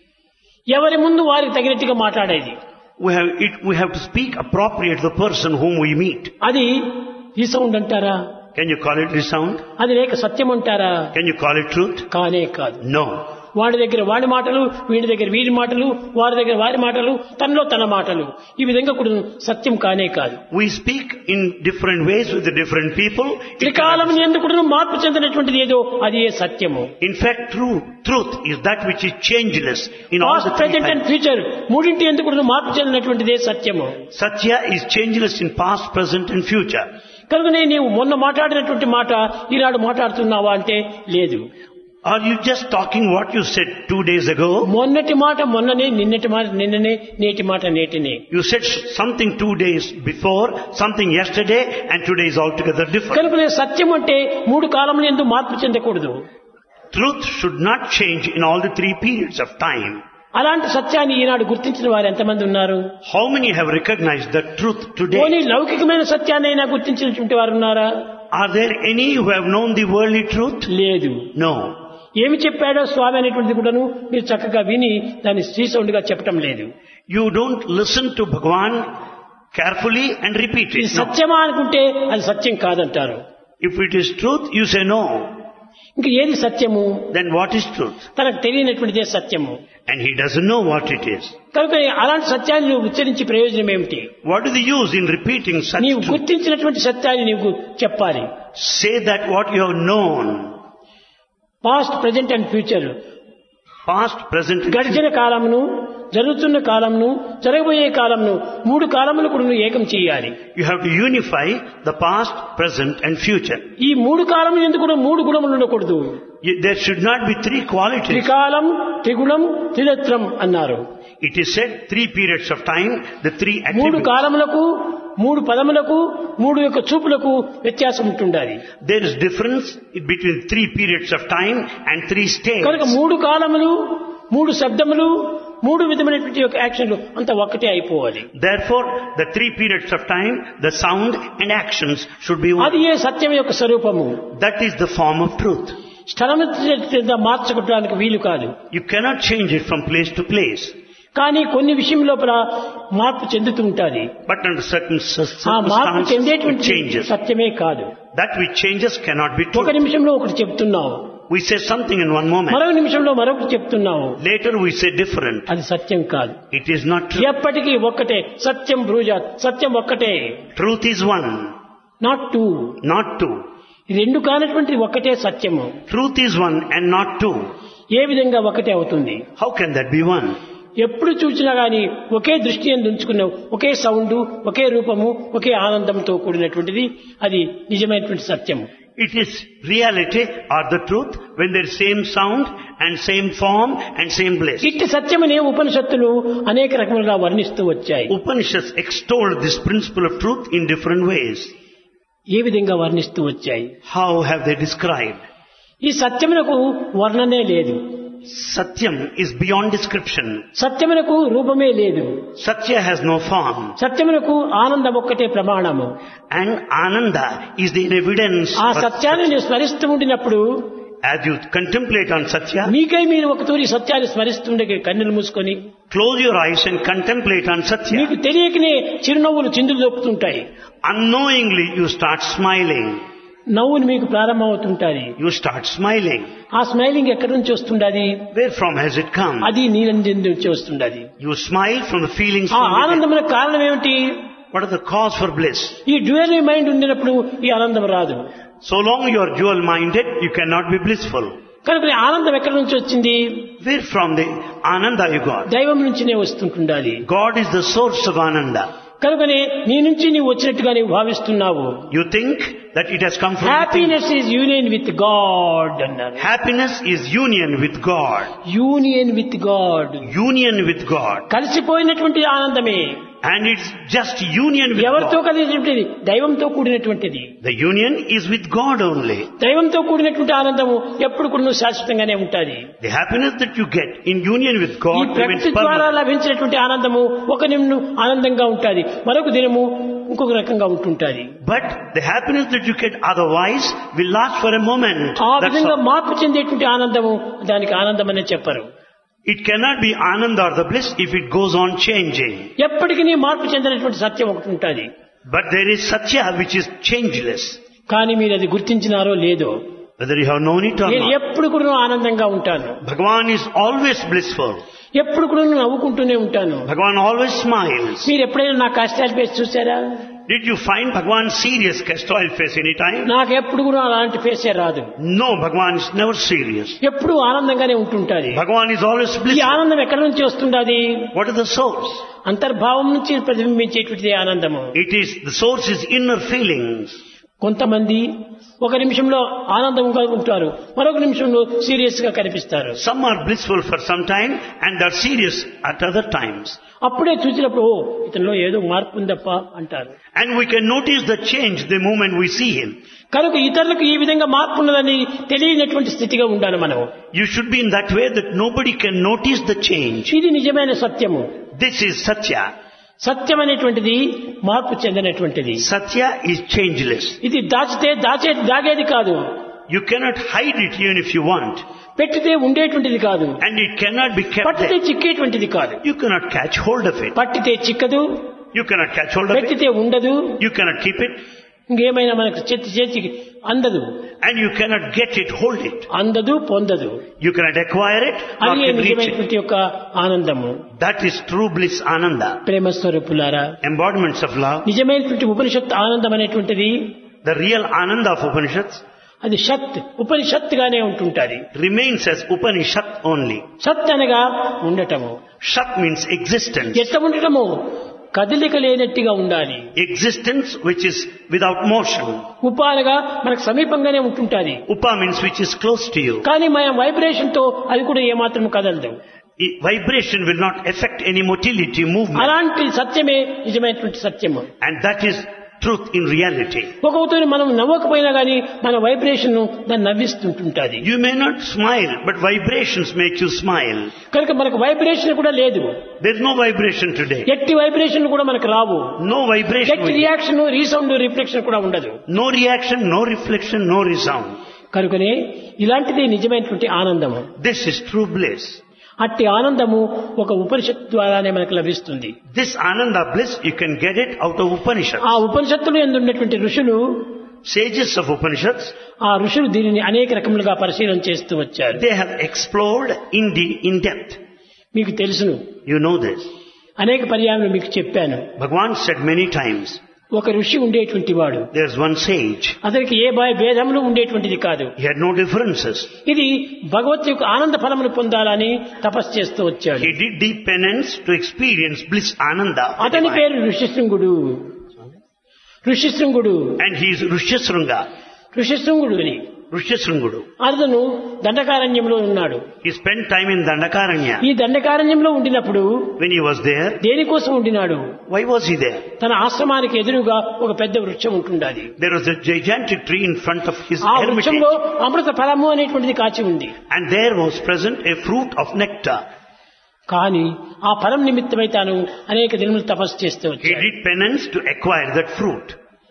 S1: ఎవరి ముందు వారికి తగినట్టుగా మాట్లాడేది
S2: We have, it, we have to speak appropriate to the person whom we meet.
S1: అది రీసౌండ్ అంటారా
S2: Can you call it resound?
S1: అది లేక సత్యం అంటారా
S2: Can you call it truth?
S1: కానే కాదు
S2: No.
S1: వాడి దగ్గర వాడి మాటలు వీడి దగ్గర వీడి మాటలు వారి దగ్గర వారి మాటలు తనలో తన మాటలు ఈ విధంగా కూడా సత్యం కానే కాదు
S2: We speak in different ways with the different people. It
S1: త్రికాలం
S2: cannot-
S1: ఎందుకు మార్పు చెందినటువంటిది ఏదో అది ఏ సత్యము
S2: In fact, true, truth is that which is changeless in all the
S1: past
S2: three
S1: present and
S2: times.
S1: Future మూడింటి ఎందుకు మార్పు చెందినటువంటిదే సత్యము
S2: Satya is changeless in past, present and future.
S1: కనుకనే నీవు మొన్న మాట్లాడినటువంటి మాట ఈనాడు మాట్లాడుతున్నావా అంటే లేదు
S2: Are you just talking what you said two days ago?
S1: మొన్నటి మాట మొన్ననే నిన్నటి మాట నిన్ననే నేటి మాట నేటినే
S2: You said something two days before, something yesterday, and today is altogether different.
S1: కనుకనే సత్యం అంటే మూడు కాలములు ఎందుకు మార్పు చెందకూడదు
S2: Truth should not change in all the three periods of time.
S1: అలాంటి సత్యాన్ని ఈనాడు గుర్తించిన వారు ఎంతమంది ఉన్నారు
S2: How many have recognized the truth
S1: పోనీ
S2: today?
S1: లౌకికమైన సత్యాన్నైనా గుర్తించినటువంటి వారు ఉన్నారా
S2: Are there any who have known the worldly truth?
S1: లేదు
S2: No.
S1: ఏమి చెప్పాడో స్వామి అనేటువంటిది కూడాను మీరు చక్కగా విని దాన్ని శ్రీసౌండ్ గా చెప్పటం లేదు
S2: You don't listen to Bhagwan carefully and repeat
S1: ఇది
S2: it. No.
S1: సత్యమా అనుకుంటే అది సత్యం కాదంటారు
S2: If it is truth, you say no.
S1: ఇంక ఏది సత్యము
S2: Then what is truth?
S1: తనకు తెలియనటువంటిదే సత్యము
S2: And he doesn't know what it is.
S1: కనుక అలాంటి సత్యాన్ని నువ్వు ఉచ్చరించి ప్రయోజనం ఏమిటి
S2: What is the use in repeating such
S1: నీవు
S2: truth?
S1: గుర్తించినటువంటి సత్యాన్ని నీవు చెప్పాలి
S2: Say that what you have known,
S1: past present and future
S2: past, present, and
S1: గడిచిన కాలమును జరుగుతున్న కాలంను జరగబోయే కాలంను మూడు కాలములు కూడా నువ్వు ఏకం చేయాలి
S2: You have to unify the past, present and future.
S1: ఈ మూడు కాలములు ఎందుకు కూడా మూడు గుణములు ఉండకూడదు
S2: You- There should not be three qualities.
S1: త్రికాలం త్రిగుణం త్రినేత్రం అన్నారు
S2: It is said three periods of time, the three
S1: మూడు
S2: attributes.
S1: కాలములకు మూడు పదములకు మూడు యొక్క చూపులకు వ్యత్యాసం ఉంటుండాలి
S2: There is difference between three periods of time and three
S1: కనుక
S2: states.
S1: మూడు కాలములు మూడు శబ్దములు మూడు విధమైనటువంటి యొక్క యాక్షన్లు అంత ఒక్కటే అయిపోవాలి
S2: Therefore, the three periods of time, the sound and actions should be
S1: అది
S2: one.
S1: ఏ సత్యం యొక్క స్వరూపము
S2: That is the form of truth.
S1: స్థలము మార్చుకోవడానికి వీలు కాదు
S2: You cannot change it from place to place.
S1: కానీ కొన్ని విషయం లోపల మార్పు చెందుతూ ఉంటుంది
S2: But under certain cir-
S1: ఆ మార్పు
S2: circumstances, it
S1: చెందేటువంటి
S2: changes.
S1: సత్యమే కాదు
S2: That which changes cannot be
S1: ఒక
S2: true.
S1: నిమిషంలో ఒకటి చెప్తున్నావు
S2: We say something in one moment.
S1: మరొక నిమిషంలో మరొకటి చెప్తున్నావు
S2: Later we say different.
S1: అది సత్యం కాదు
S2: It is not true.
S1: ఎప్పటికీ ఒక్కటే సత్యం బ్రూజాత్ సత్యం ఒక్కటే
S2: Truth is one,
S1: not two
S2: not two.
S1: ఈ రెండు కానటువంటి ఒక్కటే సత్యము
S2: Truth is one and not two.
S1: ఏ విధంగా ఒకటే అవుతుంది
S2: How can that be one?
S1: ఎప్పుడు చూసినా గాని ఒకే దృష్టి ఉంచుకున్న ఒకే సౌండ్ ఒకే రూపము ఒకే ఆనందంతో కూడినటువంటిది అది నిజమైనటువంటి సత్యము
S2: It is reality or the truth when there is same sound and same form and same bliss.
S1: ఇట్టి సత్యమనే ఉపనిషత్తులు అనేక రకములుగా వర్ణిస్తూ వచ్చాయి
S2: Upanishads extolled this principle of truth in different ways.
S1: ఏ విధంగా వర్ణిస్తూ వచ్చాయి
S2: How have they described?
S1: ఈ సత్యమునకు వర్ణనే లేదు
S2: Satyam is beyond description.
S1: సత్యమునకు రూపమే లేదు
S2: Satya has no form.
S1: సత్యమునకు ఆనందం ఒక్కటే ప్రమాణము
S2: And Ananda is the evidence.
S1: ఆ
S2: for
S1: సత్యాన్ని నేను స్మరిస్తూ ఉండినప్పుడు
S2: As you contemplate on Satya,
S1: మీకై మీరు ఒక తూరి సత్యాన్ని స్మరిస్తుండే కన్నులు మూసుకొని
S2: close your eyes and contemplate on Satya.
S1: మీకు తెలియకనే చిరునవ్వులు చిందులు దొక్కుతుంటాయి
S2: Unknowingly you start smiling.
S1: నవ్వులు మీకు ప్రారంభమవుతుంటాయి
S2: You start smiling.
S1: ఆ స్మైలింగ్ ఎక్కడి నుంచి వస్తుండది
S2: Where from has it come?
S1: అది నీరంజన్ నుంచి వస్తుండది
S2: You smile from the feelings
S1: ఆ
S2: from within.
S1: ఆనందమునకు కారణం ఏమిటి
S2: What is the cause for bliss?
S1: ఈ డ్యూయల్ మైండ్ ఉండినప్పుడు ఈ ఆనందం రాదు
S2: So long you are dual minded, you cannot be blissful.
S1: కనుక ఈ ఆనందం ఎక్కడి నుంచి వచ్చింది
S2: Where from the Ananda you got?
S1: దైవం నుంచినే వస్తుంటుండాలి
S2: God is the source of Ananda.
S1: కనుకనే నీ నుంచి నీవు వచ్చినట్టుగా నీవు భావిస్తున్నావు
S2: You think that it has come from within.
S1: Happiness is union with God అన్నారు
S2: Happiness is union with God.
S1: Union with God
S2: Union with God.
S1: కలిసిపోయినటువంటి ఆనందమే
S2: And it's just union with
S1: ఎవరితో
S2: God.
S1: కలిసినటువంటిది దైవంతో కూడినటువంటిది
S2: The union is with God only.
S1: దైవంతో కూడినటువంటి ఆనందము ఎప్పుడు కూడా శాశ్వతంగానే ఉంటుంది
S2: The happiness that you get in union with
S1: ఈ
S2: God remains
S1: ప్రకృతి ద్వారా
S2: permanent.
S1: లభించినటువంటి ఆనందము ఒక నిమ్ను ఆనందంగా ఉంటుంది మరొక దినము ఇంకొక రకంగా ఉంటుంటుంది
S2: But the happiness that you get otherwise will last for a moment.
S1: ఆ
S2: That's
S1: విధంగా
S2: all.
S1: మార్పు చెందేటువంటి ఆనందము దానికి ఆనందం అనే చెప్పరు
S2: It cannot be ananda or the bliss if it goes on changing.
S1: ఎప్పటికీ నీ మార్పు చెందినటువంటి సత్యం ఒకటి ఉంటుంది
S2: But there is satya which is changeless.
S1: కానీ మీరు అది గుర్తించినారో లేదో
S2: Whether you have known it or
S1: నేను
S2: not.
S1: ఎప్పుడు కూడా ఆనందంగా ఉంటాను
S2: Bhagavan is always blissful.
S1: ఎప్పుడు కూడా నవ్వుకుంటూనే ఉంటాను
S2: Bhagavan always smiles.
S1: మీరు ఎప్పుడైనా నా కష్టాలు ఫేస్ చూసారా
S2: Did you find Bhagavan's serious castoil face any time?
S1: నాకు ఎప్పుడు కూడా అలాంటి ఫేసే రాదు
S2: No, Bhagavan is never serious.
S1: ఎప్పుడు ఆనందంగానే ఉంటుంటాది
S2: Bhagavan is always
S1: ఈ
S2: blissful.
S1: ఆనందం ఎక్కడి నుంచి వస్తుండది
S2: What is the source?
S1: అంతర్భావం నుంచి ప్రతిబింబించేటువంటిది ఆనందము
S2: It is, the source is inner feelings.
S1: కొంతమంది ఒక నిమిషంలో ఆనందంగా ఉంటారు మరొక నిమిషంలో సీరియస్ గా కనిపిస్తారు
S2: Some are blissful for some time and are serious at other times.
S1: అప్పుడే చూసినప్పుడు ఓ ఇతనిలో ఏదో మార్పు ఉందప్ప అంటారు
S2: And we can notice the change the moment we see him.
S1: కనుక ఇతరులకు ఈ విధంగా మార్పు ఉన్నదని తెలియనటువంటి స్థితిగా ఉండాలి మనం
S2: You should be in that way that nobody can notice the change.
S1: ఇది నిజమైన సత్యము
S2: This is Satya.
S1: సత్యం అనేటువంటిది మార్పు చెందినటువంటిది
S2: Satya is changeless.
S1: ఇది దాచితే దాచే దాగేది కాదు
S2: You cannot hide it even if you want.
S1: పెట్టితే ఉండేటువంటిది కాదు
S2: And it cannot be kept
S1: పట్టితే
S2: there.
S1: చిక్కేటువంటిది కాదు
S2: You cannot catch hold of it.
S1: పట్టితే చిక్కదు
S2: You cannot catch hold of it.
S1: పెట్టితే ఉండదు
S2: You cannot keep it.
S1: ఇంకేమైనా మనకు చేతి చేతికి అందదు
S2: And you cannot get it, hold it.
S1: అందదు పొందదు
S2: You cannot acquire it, nor
S1: అది
S2: can reach it.
S1: నిజమైనటువంటి యొక్క ఆనందము
S2: That is true bliss ananda.
S1: ప్రేమ స్వరూపులారా
S2: Embodiments of love.
S1: నిజమైనటువంటి ఉపనిషత్తు ఆనందం అనేటువంటిది
S2: The real ananda of Upanishads
S1: అది షత్ ఉపనిషత్తుగానే ఉంటుంటది
S2: remains as Upanishad only.
S1: సత్ అనగా ఉండటము
S2: Shat means existence.
S1: ఎట్ట ఉండటము కదలిక లేనట్టుగా ఉండాలి
S2: Existence which is without motion.
S1: ఉప అనగా మనకు సమీపంగానే ఉంటుంటది
S2: Upa means which is close to you.
S1: కానీ మన వైబ్రేషన్ తో అది కూడా ఏమాత్రం కదలదు
S2: I- Vibration will not affect any motility, movement.
S1: అలాంటి సత్యమే నిజమైనటువంటి సత్యము
S2: And that is truth in reality.
S1: ఒక్కొక్కతో మనం నవ్వకపోయినా గానీ మన వైబ్రేషన్ దాన్ని నవ్విస్తుంటుంటది
S2: You may not smile, but vibrations make you smile.
S1: కనుక మనకు వైబ్రేషన్ కూడా లేదు
S2: There is no vibration today.
S1: ఎట్టి వైబ్రేషన్ కూడా మనకు రావు
S2: No vibration.
S1: ఎట్టి
S2: with-
S1: రియాక్షన్ రీసౌండ్ రిఫ్లెక్షన్ కూడా ఉండదు
S2: No reaction, no reflection, no resound.
S1: కనుకనే ఇలాంటిది నిజమైనటువంటి ఆనందము
S2: This is true bliss.
S1: అట్టి ఆనందము ఒక ఉపనిషత్తు ద్వారానే మనకు లభిస్తుంది
S2: This ananda bliss, you can get it out of Upanishads.
S1: ఆ ఉపనిషత్తులు ఎందున్నటువంటి ఋషులు
S2: Sages of Upanishads,
S1: ఆ ఋషులు దీనిని అనేక రకములుగా పరిశీలన చేస్తూ వచ్చారు
S2: they have explored in, de- in depth.
S1: మీకు తెలుసును
S2: You know this.
S1: అనేక పర్యాయములు మీకు చెప్పాను
S2: Bhagavan said many times,
S1: ఒక ఋషి ఉండేటువంటి వాడు
S2: there's one sage.
S1: అతనికి ఏ భయ భేదములు ఉండేటువంటిది కాదు
S2: He had no differences.
S1: ఇది భగవత్ యొక్క ఆనంద ఫలమును పొందాలని తపస్సు చేస్తూ వచ్చాడు
S2: He did deep penance to experience bliss ananda. of the
S1: అతని
S2: divine.
S1: పేరు ఋషిశృంగుడు ఋషిశృంగుడు
S2: And he is Rishyasringa.
S1: ఋషిశృంగుడు అని
S2: Rishyasringudu.
S1: అతను దండకారణ్యంలో ఉన్నాడు
S2: He spent time in Dandakaranya.
S1: ఈ దండకారణ్యంలో ఉండినప్పుడు
S2: When he was there,
S1: దేనికోసం ఉండినాడు
S2: why was he there?
S1: తన ఆశ్రమానికి ఎదురుగా ఒక పెద్ద వృక్షం ఉంటుండాలి
S2: There was a gigantic tree in front of his
S1: ఆ
S2: hermitage.
S1: వృక్షంలో అమృత ఫలము అనేటువంటిది కాచి ఉంది
S2: And there was present a fruit of nectar.
S1: కానీ ఆ ఫలం నిమిత్తమై తాను అనేక దినములు తపస్సు చేస్తూ
S2: He
S1: వచ్చాడు
S2: did penance to acquire that fruit.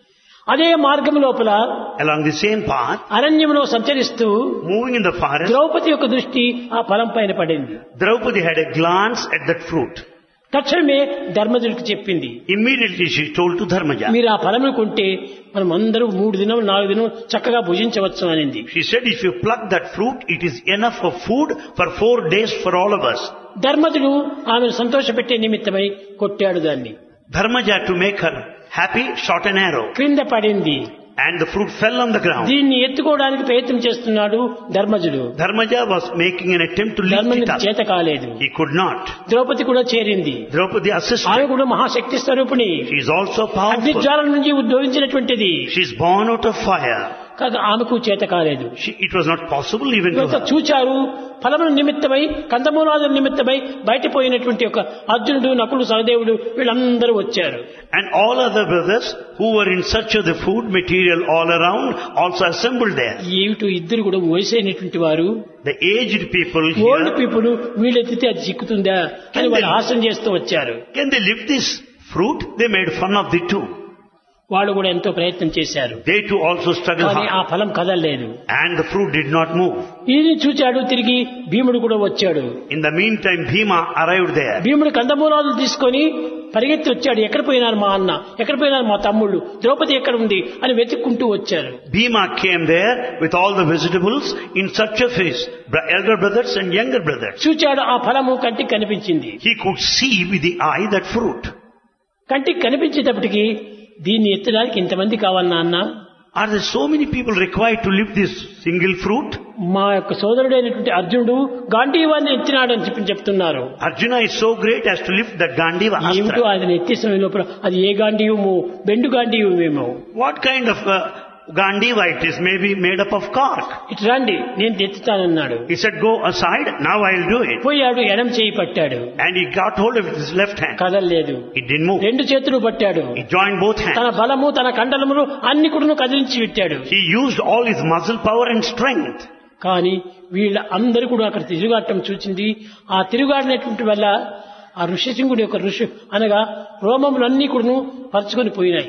S1: అదే మార్గం లోపల
S2: Along the same path,
S1: అరణ్యంలో సంచరిస్తూ
S2: moving in the forest,
S1: Draupadi యొక్క దృష్టి ఆ ఫలం పైన పడింది
S2: Draupadi had a glance at that fruit.
S1: తక్షణమే ధర్మజుడికి చెప్పింది
S2: Immediately she told to Dharmaja.
S1: మీరు ఆ ఫలమును కొంటే మనం అందరూ మూడు దినం నాలుగు దినం చక్కగా భుజించవచ్చు అనింది
S2: She said, if you pluck that fruit, it is enough of food for four days for all of us.
S1: ధర్మజుడు ఆమెను సంతోషపెట్టే నిమిత్తమై కొట్టాడు దాన్ని
S2: Dharmaja, to make her happy, shot an arrow.
S1: క్రింద పడింది
S2: And the fruit fell on the ground.
S1: దీన్ని ఎత్తుకోవడానికి ప్రయత్నం చేస్తున్నాడు ధర్మజుడు
S2: Dharmaja was making an attempt to lift
S1: ధర్మజుడు
S2: it up.
S1: చేత కాలేదు
S2: He could not.
S1: ద్రౌపది కూడా చేరింది
S2: Draupadi assisted.
S1: ఆమె కూడా మహాశక్తి స్వరూపిణి
S2: She is also
S1: అగ్ని
S2: powerful.
S1: జ్వాల నుంచి ఉద్భవించినటువంటిది
S2: She is born out of fire.
S1: కాగా ఆమెకు చేత కాలేదు
S2: She, it was not possible even to
S1: ఇదంతా
S2: her.
S1: చూచారు ఫలముల నిమిత్తమై కందమూలాదుల నిమిత్తమై బయటపోయినటువంటి ఒక అర్జునుడు నకులు సహదేవుడు వీళ్ళందరూ వచ్చారు
S2: And all other brothers who were in search of the food material all around also assembled there.
S1: ఏమిటో ఇద్దరు కూడా వయసైనటువంటి వారు
S2: The aged people
S1: old
S2: here,
S1: people వీళ్ళెత్తితే అది చిక్కుతుందా అని వాళ్ళు హాస్యం చేస్తూ వచ్చారు
S2: can they lift this fruit? They made fun of the two.
S1: వాళ్ళు కూడా ఎంతో ప్రయత్నం చేశారు
S2: They too also struggled
S1: కానీ ఆ
S2: hard.
S1: ఫలం కదలలేదు
S2: And the fruit did not move.
S1: ఇది చూచాడు తిరిగి భీముడు కూడా వచ్చాడు
S2: In the meantime, Bhima arrived there.
S1: భీముడు కందమూలాలు తీసుకొని పరిగెత్తి వచ్చాడు ఎక్కడ పోయినారు మా అన్న ఎక్కడ పోయినారు మా తమ్ముళ్ళు ద్రౌపది ఎక్కడ ఉంది అని వెతుక్కుంటూ వచ్చారు
S2: Bhima came there with all the vegetables in search of his br- elder brothers and younger brothers.
S1: చూచాడు ఆ ఫలము కంటికి కనిపించింది
S2: He could see with the eye that fruit.
S1: కంటికి కనిపించేటప్పటికి దీన్ని ఎత్తడానికి ఇంతమంది కావాలన్నా అన్న
S2: Are there so many people required to lift this single fruit?
S1: మా యొక్క సోదరుడైనటువంటి అర్జునుడు గాంధీవాన్ని ఎత్తినాడు అని చెప్పి చెప్తున్నారు
S2: Arjuna is so great as to lift that Gandiva
S1: ఏమిటో
S2: astra.
S1: అది ఎత్తి సమయం లోపల అది ఏ గాంధీవమో బెండు గాంధీవమేమో
S2: What kind of uh, Gandiva it is? Maybe made up of cork.
S1: ఇటు రండి నేను ఎత్తుతానన్నాడు
S2: He said, go aside, now I'll do it.
S1: పోయాడు ఎడం చేయి పట్టాడు
S2: And he got hold of his left hand.
S1: కదలలేదు
S2: It didn't move.
S1: రెండు చేతులు పట్టాడు
S2: He joined both
S1: తన
S2: hands.
S1: బలము తన కండలములు అన్ని కూడా కదిలించి పెట్టాడు
S2: He used all his muscle power and strength.
S1: కానీ వీళ్ళ అందరూ కూడా అక్కడ తిరుగాటం చూచింది ఆ తిరుగాడినటువంటి వల్ల ఆ ఋషిసింగుడి యొక్క ఋషి అనగా రోమములన్నీ కూడాను పరుచుకొని పోయినాయి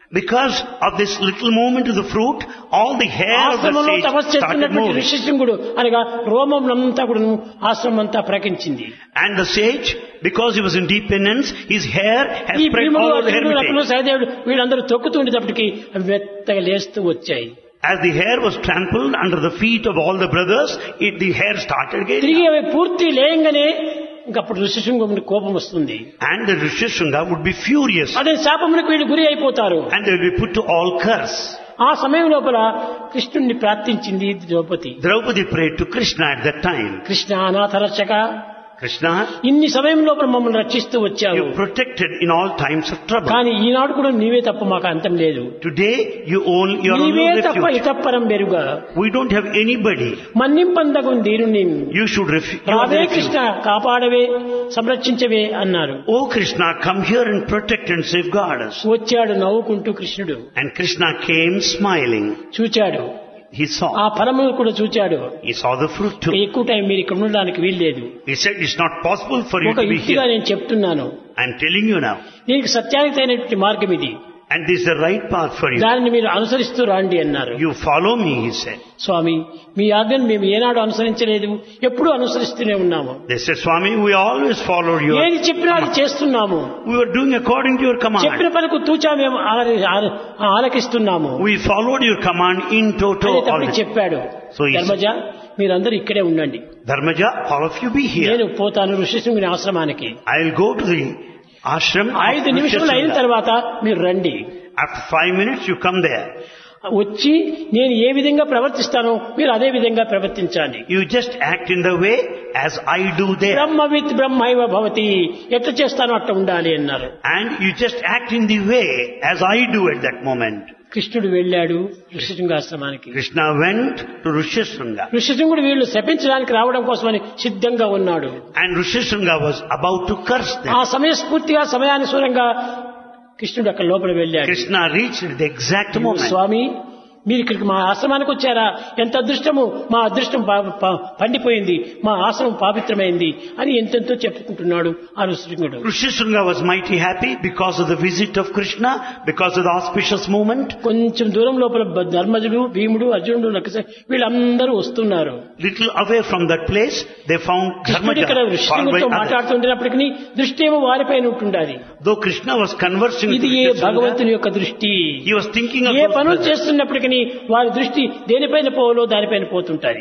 S2: Because of this little movement of the fruit, all the hair of the
S1: ఆశ్రమంలో
S2: sage
S1: తపస్సు
S2: started
S1: చేస్తున్నటువంటి
S2: moving.
S1: ఋషిశృంగుడు అనగా రోమంతా కూడా ఆశ్రమం అంతా ప్రకటించింది
S2: And the sage, because he was in deep penance, his hair has
S1: ఈ
S2: spread
S1: భీముడు
S2: all over the
S1: అర్జునుడు నకులు
S2: hermitage.
S1: సహదేవుడు వీళ్ళందరూ తొక్కుతుండేటప్పటికి అవి మెత్తగా లేస్తూ వచ్చాయి
S2: As the hair was trampled under the feet of all the brothers, it, the hair started again.
S1: తిరిగి అవి పూర్తి లేయంగానే ఇంకప్పుడు ఋషిశృంగముని కోపం వస్తుంది
S2: And the Rishishunga would be furious
S1: అదే శాపమునికి వీళ్ళు గురి అయిపోతారు
S2: and they will be put to all curse.
S1: ఆ సమయం లోపల కృష్ణుణ్ణి ప్రార్థించింది Draupadi
S2: Draupadi prayed to Krishna at that time.
S1: Krishna అనాథ రక్షక
S2: Krishna,
S1: ఇన్ని సమయం లోపల మమ్మల్ని రక్షిస్తూ వచ్చావు
S2: you protected in all times of trouble.
S1: కానీ ఈనాడు కూడా నీవే తప్ప మాకు అంతం లేదు
S2: Today you own your own
S1: నీవే తప్ప
S2: refuge.
S1: ఇతప్పరం బెరుగా
S2: We don't have anybody.
S1: మన్నింపందగు దీరుని
S2: You should refu- you are
S1: రావే
S2: the refuge.
S1: కృష్ణ కాపాడవే సంరక్షించవే అన్నారు
S2: Oh Krishna, come here and protect and safeguard us.
S1: వచ్చాడు నవ్వుకుంటూ కృష్ణుడు
S2: And Krishna came smiling.
S1: చూచాడు
S2: He
S1: ఆ
S2: saw.
S1: ఫలమును కూడా చూచాడు
S2: He saw the fruit too.
S1: ఎక్కువ టైం మీరు ఇక్కడ ఉండడానికి వీల్లేదు
S2: He said, it's not possible for you
S1: ఒక
S2: to be
S1: యుక్తిగా
S2: here.
S1: నేను చెప్తున్నాను
S2: I'm telling you now.
S1: దీనికి సత్యానికి అయినటువంటి మార్గం ఇది
S2: And this is the right path for you.
S1: దానిని మీరు అనుసరిస్తూ రాండి అన్నారు
S2: You follow me, he said.
S1: స్వామి మీ ఆజ్ఞను మేము ఏనాడు అనుసరించలేదు ఎప్పుడూ అనుసరిస్తూనే ఉన్నాము
S2: They said, Swami, we always followed your
S1: ఏది చెప్పినా అది చేస్తున్నాము
S2: We were doing according to your
S1: చెప్పిన
S2: command.
S1: పనికి తూచా మేము ఆల- ఆల- ఆలకిస్తున్నాము
S2: We followed your command in toto.
S1: అని
S2: all
S1: తప్పి
S2: the-
S1: చెప్పాడు
S2: So he
S1: ధర్మజ మీరందరూ ఇక్కడే ఉండండి
S2: Dharmaja, all of you be here.
S1: నేను పోతాను ఋషిశృంగుని ఆశ్రమానికి
S2: I'll go to the ashram. of
S1: ఐదు నిమిషములు అయిన
S2: Rishyasringa.
S1: తర్వాత మీరు రండి
S2: After five minutes, you come there.
S1: వచ్చి నేను ఏ విధంగా ప్రవర్తిస్తానో మీరు అదే విధంగా ప్రవర్తించాలి
S2: You just act in the way as I do there.
S1: బ్రహ్మవిత్ బ్రహ్మైవ భవతి ఎట్లా చేస్తానో అట్లా ఉండాలి అన్నారు
S2: And you just act in the way as I do at that moment.
S1: కృష్ణుడు వెళ్ళాడు ఋషిశృంగాశ్రమానికి
S2: Krishna went to Rishyasringa.
S1: ఋషిశృంగుడు వీళ్ళు శపించడానికి రావడం కోసమని సిద్ధంగా ఉన్నాడు
S2: And Rishyasringa was about to curse
S1: ఆ
S2: them.
S1: సమయస్ఫూర్తిగా సమయానుసూరంగా కృష్ణుడు అక్కడ లోపల వెళ్ళాడు
S2: Krishna reached at the exact moment.
S1: స్వామి మీరు ఇక్కడికి మా ఆశ్రమానికి వచ్చారా ఎంత అదృష్టము మా అదృష్టం పా- పా- పండిపోయింది మా ఆశ్రమం పావిత్రమైంది అని ఎంతెంతో చెప్పుకుంటున్నాడు ఆ ఋషిశృంగుడు
S2: Rishyasringa was mighty happy because of the visit of Krishna, because of the auspicious moment.
S1: కొంచెం దూరం లోపల బ- ధర్మజుడు భీముడు అర్జునుడు నకుశ వీళ్ళందరూ వస్తున్నారు
S2: Little away from that place, they found
S1: కృష్ణుడు ఇక్కడ
S2: Dharmaja, followed
S1: ఋషిశృంగుడితో
S2: by others.
S1: మాట్లాడుతుండేటప్పటికీ దృష్టి ఏమో వారిపైన ఉంటుండాలి
S2: Though Krishna was conversing with
S1: ఇది ఏ
S2: Rishyasringa,
S1: భగవంతుని యొక్క దృష్టి
S2: he was thinking of
S1: A
S2: those
S1: పనులు
S2: brothers.
S1: చేస్తున్నప్పటికీ వారి దృష్టి దేనిపైన పోవాలో దానిపైన పోతుంటాయి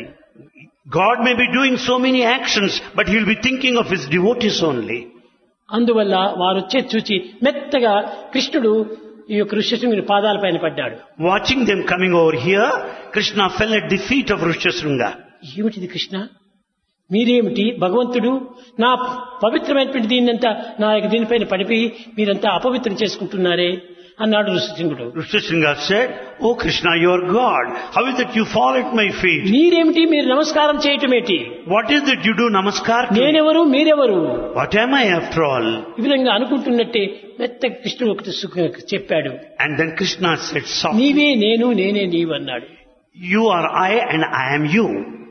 S2: God may be doing so many actions, but he will be thinking of his devotees only.
S1: అందువల్ల వారు వచ్చే చూచి మెత్తగా కృష్ణుడు ఈ యొక్క ఋషిశృంగుని పాదాలపైన పడ్డాడు
S2: Watching them coming over here, Krishna fell at the feet of Rishyasringa.
S1: ఏమిటిది కృష్ణ మీరేమిటి భగవంతుడు నా పవిత్రమైనటువంటి దీన్నంతా నా యొక్క దీనిపైన పడిపోయి మీరంతా అపవిత్రం చేసుకుంటున్నారే అన్నాడు ఋషిశృంగుడు
S2: Rishyasringa said, Oh Krishna, you are God. How is it you fall at my feet?
S1: మీరేమిటి మీరు నమస్కారం చేయటమేటి
S2: What is it you do namaskar to? me?
S1: నేనెవరు మీరెవరు
S2: What am I after all?
S1: ఈ విధంగా అనుకుంటున్నట్టే మెత్త కృష్ణుడు ఒకటి సు- చెప్పాడు
S2: And then Krishna said softly,
S1: నీవే నేను నేనే నీవు అన్నాడు
S2: You are I and I am you.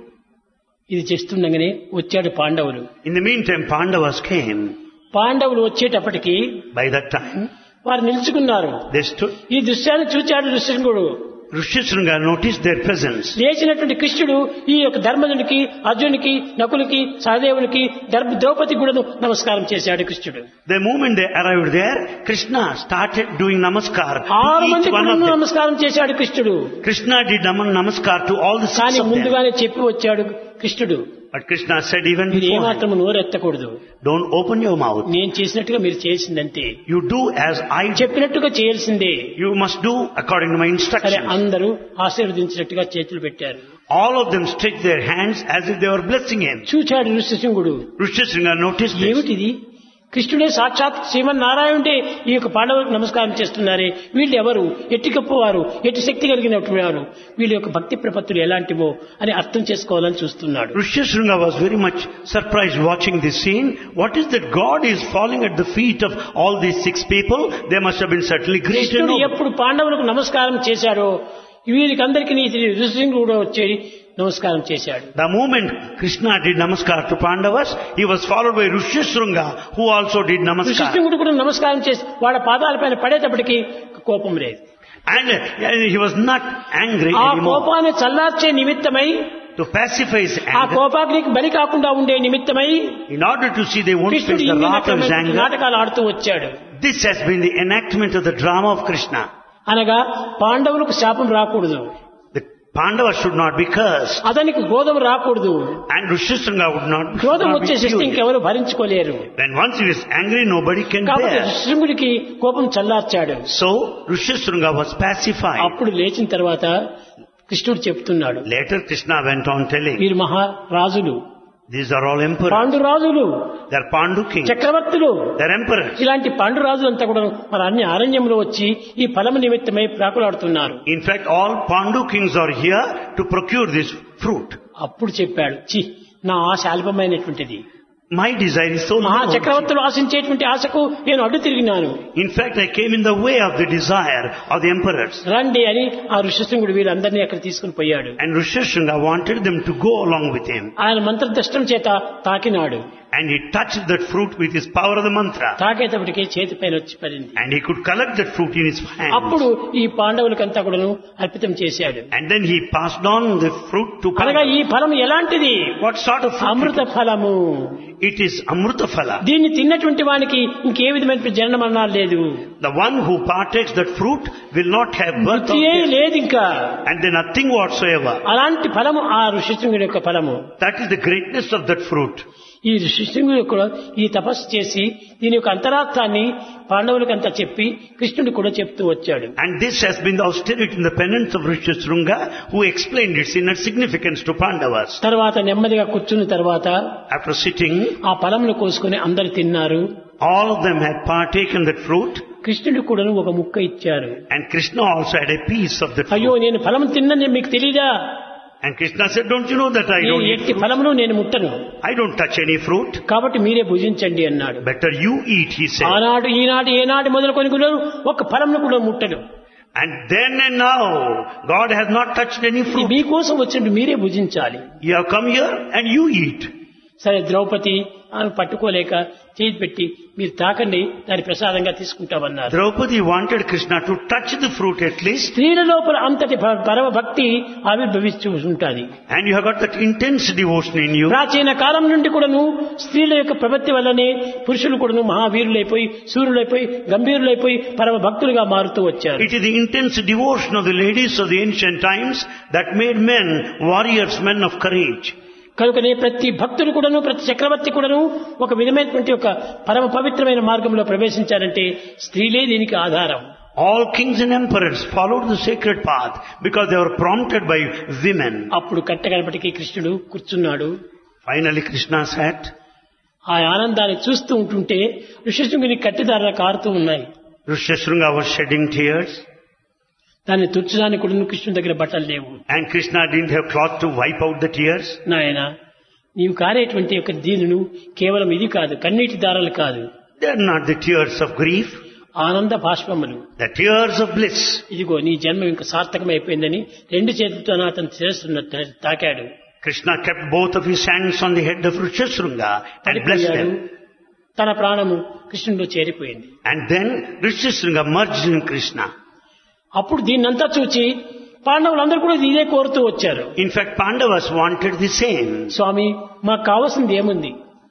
S1: ఇది చేస్తుండగానే వచ్చాడు పాండవులు
S2: In the meantime, Pandavas came.
S1: పాండవులు వచ్చేటప్పటికి
S2: By that time,
S1: వారు నిలుచుకున్నారు
S2: they stood.
S1: ఈ దృశ్యాన్ని చూచాడు ఋషిశృంగుడు
S2: Rishyasringa noticed their presence.
S1: లేచినటువంటి కృష్ణుడు ఈ యొక్క ధర్మజునికి అర్జునికి నకులకి సహదేవునికి ధర్మ ద్రౌపది కూడా నమస్కారం చేశాడు కృష్ణుడు
S2: The moment they arrived there, Krishna started doing namaskar
S1: ఆరు
S2: to
S1: మంది
S2: each one
S1: కూడా
S2: of them.
S1: నమస్కారం చేశాడు కృష్ణుడు
S2: Krishna did naman namaskar to all the six
S1: కానీ
S2: of them.
S1: ముందుగానే చెప్పి వచ్చాడు కృష్ణుడు
S2: But Krishna said even
S1: మీరు
S2: before,
S1: ఏమాత్రం నోరెత్తకూడదు
S2: don't open your mouth.
S1: నేను చేసినట్టుగా మీరు చేసిందంతే
S2: You do as I do.
S1: చెప్పినట్టుగా చేయాల్సిందే
S2: You must do according to my
S1: సరే
S2: instructions.
S1: అందరూ ఆశీర్వదించినట్టుగా చేతులు పెట్టారు
S2: All of them stretched their hands as if they were blessing him.
S1: చూచాడు ఋషిశృంగుడు
S2: Rishyasringa noticed this.
S1: ఏమిటిది కృష్ణుడే సాక్షాత్ శ్రీమన్నారాయణుడే ఈ యొక్క పాండవులకు నమస్కారం చేస్తున్నారే వీళ్ళు ఎవరు ఎట్టి గొప్పవారు ఎట్టి శక్తి కలిగినటువంటి వారు వీళ్ళ యొక్క భక్తి ప్రపత్తులు ఎలాంటివో అని అర్థం చేసుకోవాలని చూస్తున్నాడు
S2: Rishyasringa was very much surprised watching this scene. What is that God is falling at the feet of all these six people? They must have been certainly great and
S1: కృష్ణుడు
S2: noble.
S1: ఎప్పుడు పాండవులకు నమస్కారం చేశాడో వీరికి అందరికీ ఋషిశృంగుడు కూడా వచ్చి నమస్కారం చేశాడు
S2: The moment Krishna did namaskar to Pandavas, he was followed by Rishyasringa who also did namaskar.
S1: ఋషిశృంగుడు కూడా నమస్కారం చేసి వాళ్ళ పాదాలపైన పడేటప్పటికి కోపం లేదు
S2: And uh, he was not angry
S1: ఆ
S2: anymore.
S1: కోపాన్ని చల్లార్చే నిమిత్తమై
S2: To pacify his
S1: ఆ
S2: anger,
S1: కోపాగ్నికి బలి కాకుండా ఉండే నిమిత్తమై
S2: in order to see they won't face
S1: కృష్ణుడు
S2: the
S1: ఇన్ని
S2: wrath of his
S1: రకమైన
S2: anger,
S1: నాటకాలు ఆడుతూ వచ్చాడు
S2: this has been the enactment of the drama of Krishna.
S1: అనగా పాండవులకు శాపం రాకూడదు
S2: The Pandavas should not be cursed,
S1: అతనికి క్రోధం రాకూడదు
S2: and Rishyasringa would not, should
S1: క్రోధం
S2: not be
S1: వచ్చేసేస్తే
S2: furious.
S1: ఇంకెవరు భరించుకోలేరు
S2: When once he is angry, nobody can
S1: కాబట్టి
S2: bear.
S1: శృంగుడికి కోపం చల్లార్చాడు
S2: So, Rishyasringa was pacified.
S1: అప్పుడు లేచిన తర్వాత కృష్ణుడు చెప్తున్నాడు
S2: Later, Krishna went on telling,
S1: వీరు మహారాజులు
S2: these are all emperors.
S1: పాండురాజులు
S2: They are Pandu kings.
S1: చక్రవర్తులు
S2: They are emperors.
S1: ఇలాంటి పాండురాజులంతా కూడా మరి అన్ని అరణ్యంలో వచ్చి ఈ ఫలము నిమిత్తమై ప్రాకులాడుతున్నారు
S2: In fact, all Pandu kings are here to procure this fruit.
S1: అప్పుడు చెప్పాడు చి నా ఆశ అల్పమైనటువంటిది
S2: My desire is so
S1: మహా
S2: low.
S1: చక్రవర్తులు ఆశించేటువంటి ఆశకు నేను అడ్డు తిరిగినాను
S2: In fact, I came in the way of the desire of the emperors.
S1: రండి అని ఆ ఋషిశృంగుడు వీళ్ళందరినీ అక్కడ తీసుకుని పోయాడు
S2: And Rishyasringa wanted them to go along with him.
S1: ఆయన మంత్రదష్టం చేత తాకినాడు
S2: And he touched that fruit with his power of the mantra.
S1: తాకేటప్పటికే చేతి పైన వచ్చి పడింది
S2: And he could collect that fruit in his hand.
S1: అప్పుడు ఈ పాండవులకంతా కూడాను అర్పితం చేశాడు
S2: And then he passed on the fruit to
S1: అనగా
S2: Pandavas.
S1: ఈ ఫలం ఎలాంటిది
S2: What sort of fruit?
S1: Amrutha
S2: it
S1: ఫలము
S2: is? It is Amrutaphala.
S1: దీన్ని తిన్నటువంటి వానికి ఇంకే విధమైన జనన మరణాలు లేదు
S2: The one who partakes that fruit will not have birth or
S1: మృతియే
S2: death.
S1: లేదు ఇంకా
S2: And then nothing whatsoever.
S1: అలాంటి ఫలము ఆ ఋషిశృంగుడి యొక్క ఫలము
S2: That is the greatness of that fruit.
S1: ఈ ఋషిశృంగుడు కూడా ఈ తపస్సు చేసి దీని యొక్క అంతరార్థాన్ని పాండవులకంతా చెప్పి కృష్ణుడు కూడా చెప్తూ వచ్చాడు
S2: And this has been the austerity and the penance of Rishyasringa who explained its inner significance to Pandavas.
S1: తర్వాత నెమ్మదిగా కూర్చున్న తర్వాత
S2: After sitting,
S1: ఆ ఫలమును కోసుకుని అందరు తిన్నారు
S2: all of them had partaken that fruit
S1: కృష్ణుడు కూడా ఒక ముక్క ఇచ్చారు
S2: and Krishna also had a piece of that
S1: అయ్యో
S2: fruit.
S1: నేను ఫలం తిన్నని మీకు తెలీదా
S2: And Krishna said, don't you know that I
S1: ఈ
S2: don't eat
S1: ఎట్టి
S2: fruit?
S1: ఫలమును నేను ముట్టను
S2: I don't touch any fruit.
S1: కాబట్టి మీరే భుజించండి అన్నాడు
S2: Better you eat, he said.
S1: ఆనాడు ఈనాడు ఏనాడు మొదలుకొని కూడా ఒక్క ఫలంను కూడా ముట్టడు
S2: And then and now, God has not touched any
S1: ఇది
S2: fruit.
S1: మీకోసం వచ్చినట్టు మీరే భుజించాలి
S2: You have come here and you eat.
S1: సరే ద్రౌపది ఆమె పట్టుకోలేక చేయి పెట్టి మీరు తాకండి దాని ప్రసాదంగా తీసుకుంటామన్నారు
S2: Draupadi wanted Krishna to touch the fruit at least.
S1: స్త్రీల లోపల అంతటి ప- పరమ భక్తి ఆవిర్భవిస్తూ ఉంటుంది
S2: And you have got that intense devotion in you.
S1: ప్రాచీన కాలం నుండి కూడాను స్త్రీల యొక్క ప్రవృత్తి వల్లనే పురుషులు కూడాను మహావీరులైపోయి సూర్యులైపోయి గంభీరులైపోయి పరమ భక్తులుగా మారుతూ వచ్చారు
S2: It is the intense devotion of the ladies of the ancient times that made men warriors, men of courage.
S1: కనుకనే ప్రతి భక్తుడు కూడాను ప్రతి చక్రవర్తి కూడాను ఒక విధమైనటువంటి ఒక పరమ పవిత్రమైన మార్గంలో ప్రవేశించారంటే స్త్రీలే దీనికి ఆధారం
S2: All kings and emperors followed the sacred path because they were prompted by women.
S1: అప్పుడు కట్టగడపటికి కృష్ణుడు కూర్చున్నాడు
S2: Finally, Krishna sat.
S1: ఆ ఆనందాన్ని చూస్తూ ఉంటుంటే ఋషిశృంగుని కట్టిదారులు కారుతూ ఉన్నాయి
S2: Rishyasringa was shedding tears.
S1: దాన్ని తుచ్చడానికి కూడా కృష్ణుడి దగ్గర బట్టలు లేవు
S2: And Krishna didn't have cloth to wipe out the tears.
S1: నాయన నీవు కారేటువంటి యొక్క దీనును కేవలం ఇది కాదు కన్నీటి దారాలు కాదు
S2: They are not the tears of grief,
S1: ఆనంద భాష్పములు
S2: the tears of bliss.
S1: ఇదిగో నీ జన్మ ఇంకా సార్థకమైపోయిందని రెండు చేతులతో అతను శిరస్సును తాకాడు
S2: Krishna kept both of his hands on the head of Rishyasringa and blessed
S1: పడిపోయాడు
S2: him.
S1: తన ప్రాణము కృష్ణుడిలో చేరిపోయింది
S2: And then Rishyasringa merged in Krishna.
S1: అప్పుడు దీన్నంతా చూచి పాండవులందరూ కూడా ఇదే కోరుతూ వచ్చారు
S2: In fact, Pandavas wanted the same.
S1: స్వామి మాకు కావాల్సింది ఏముంది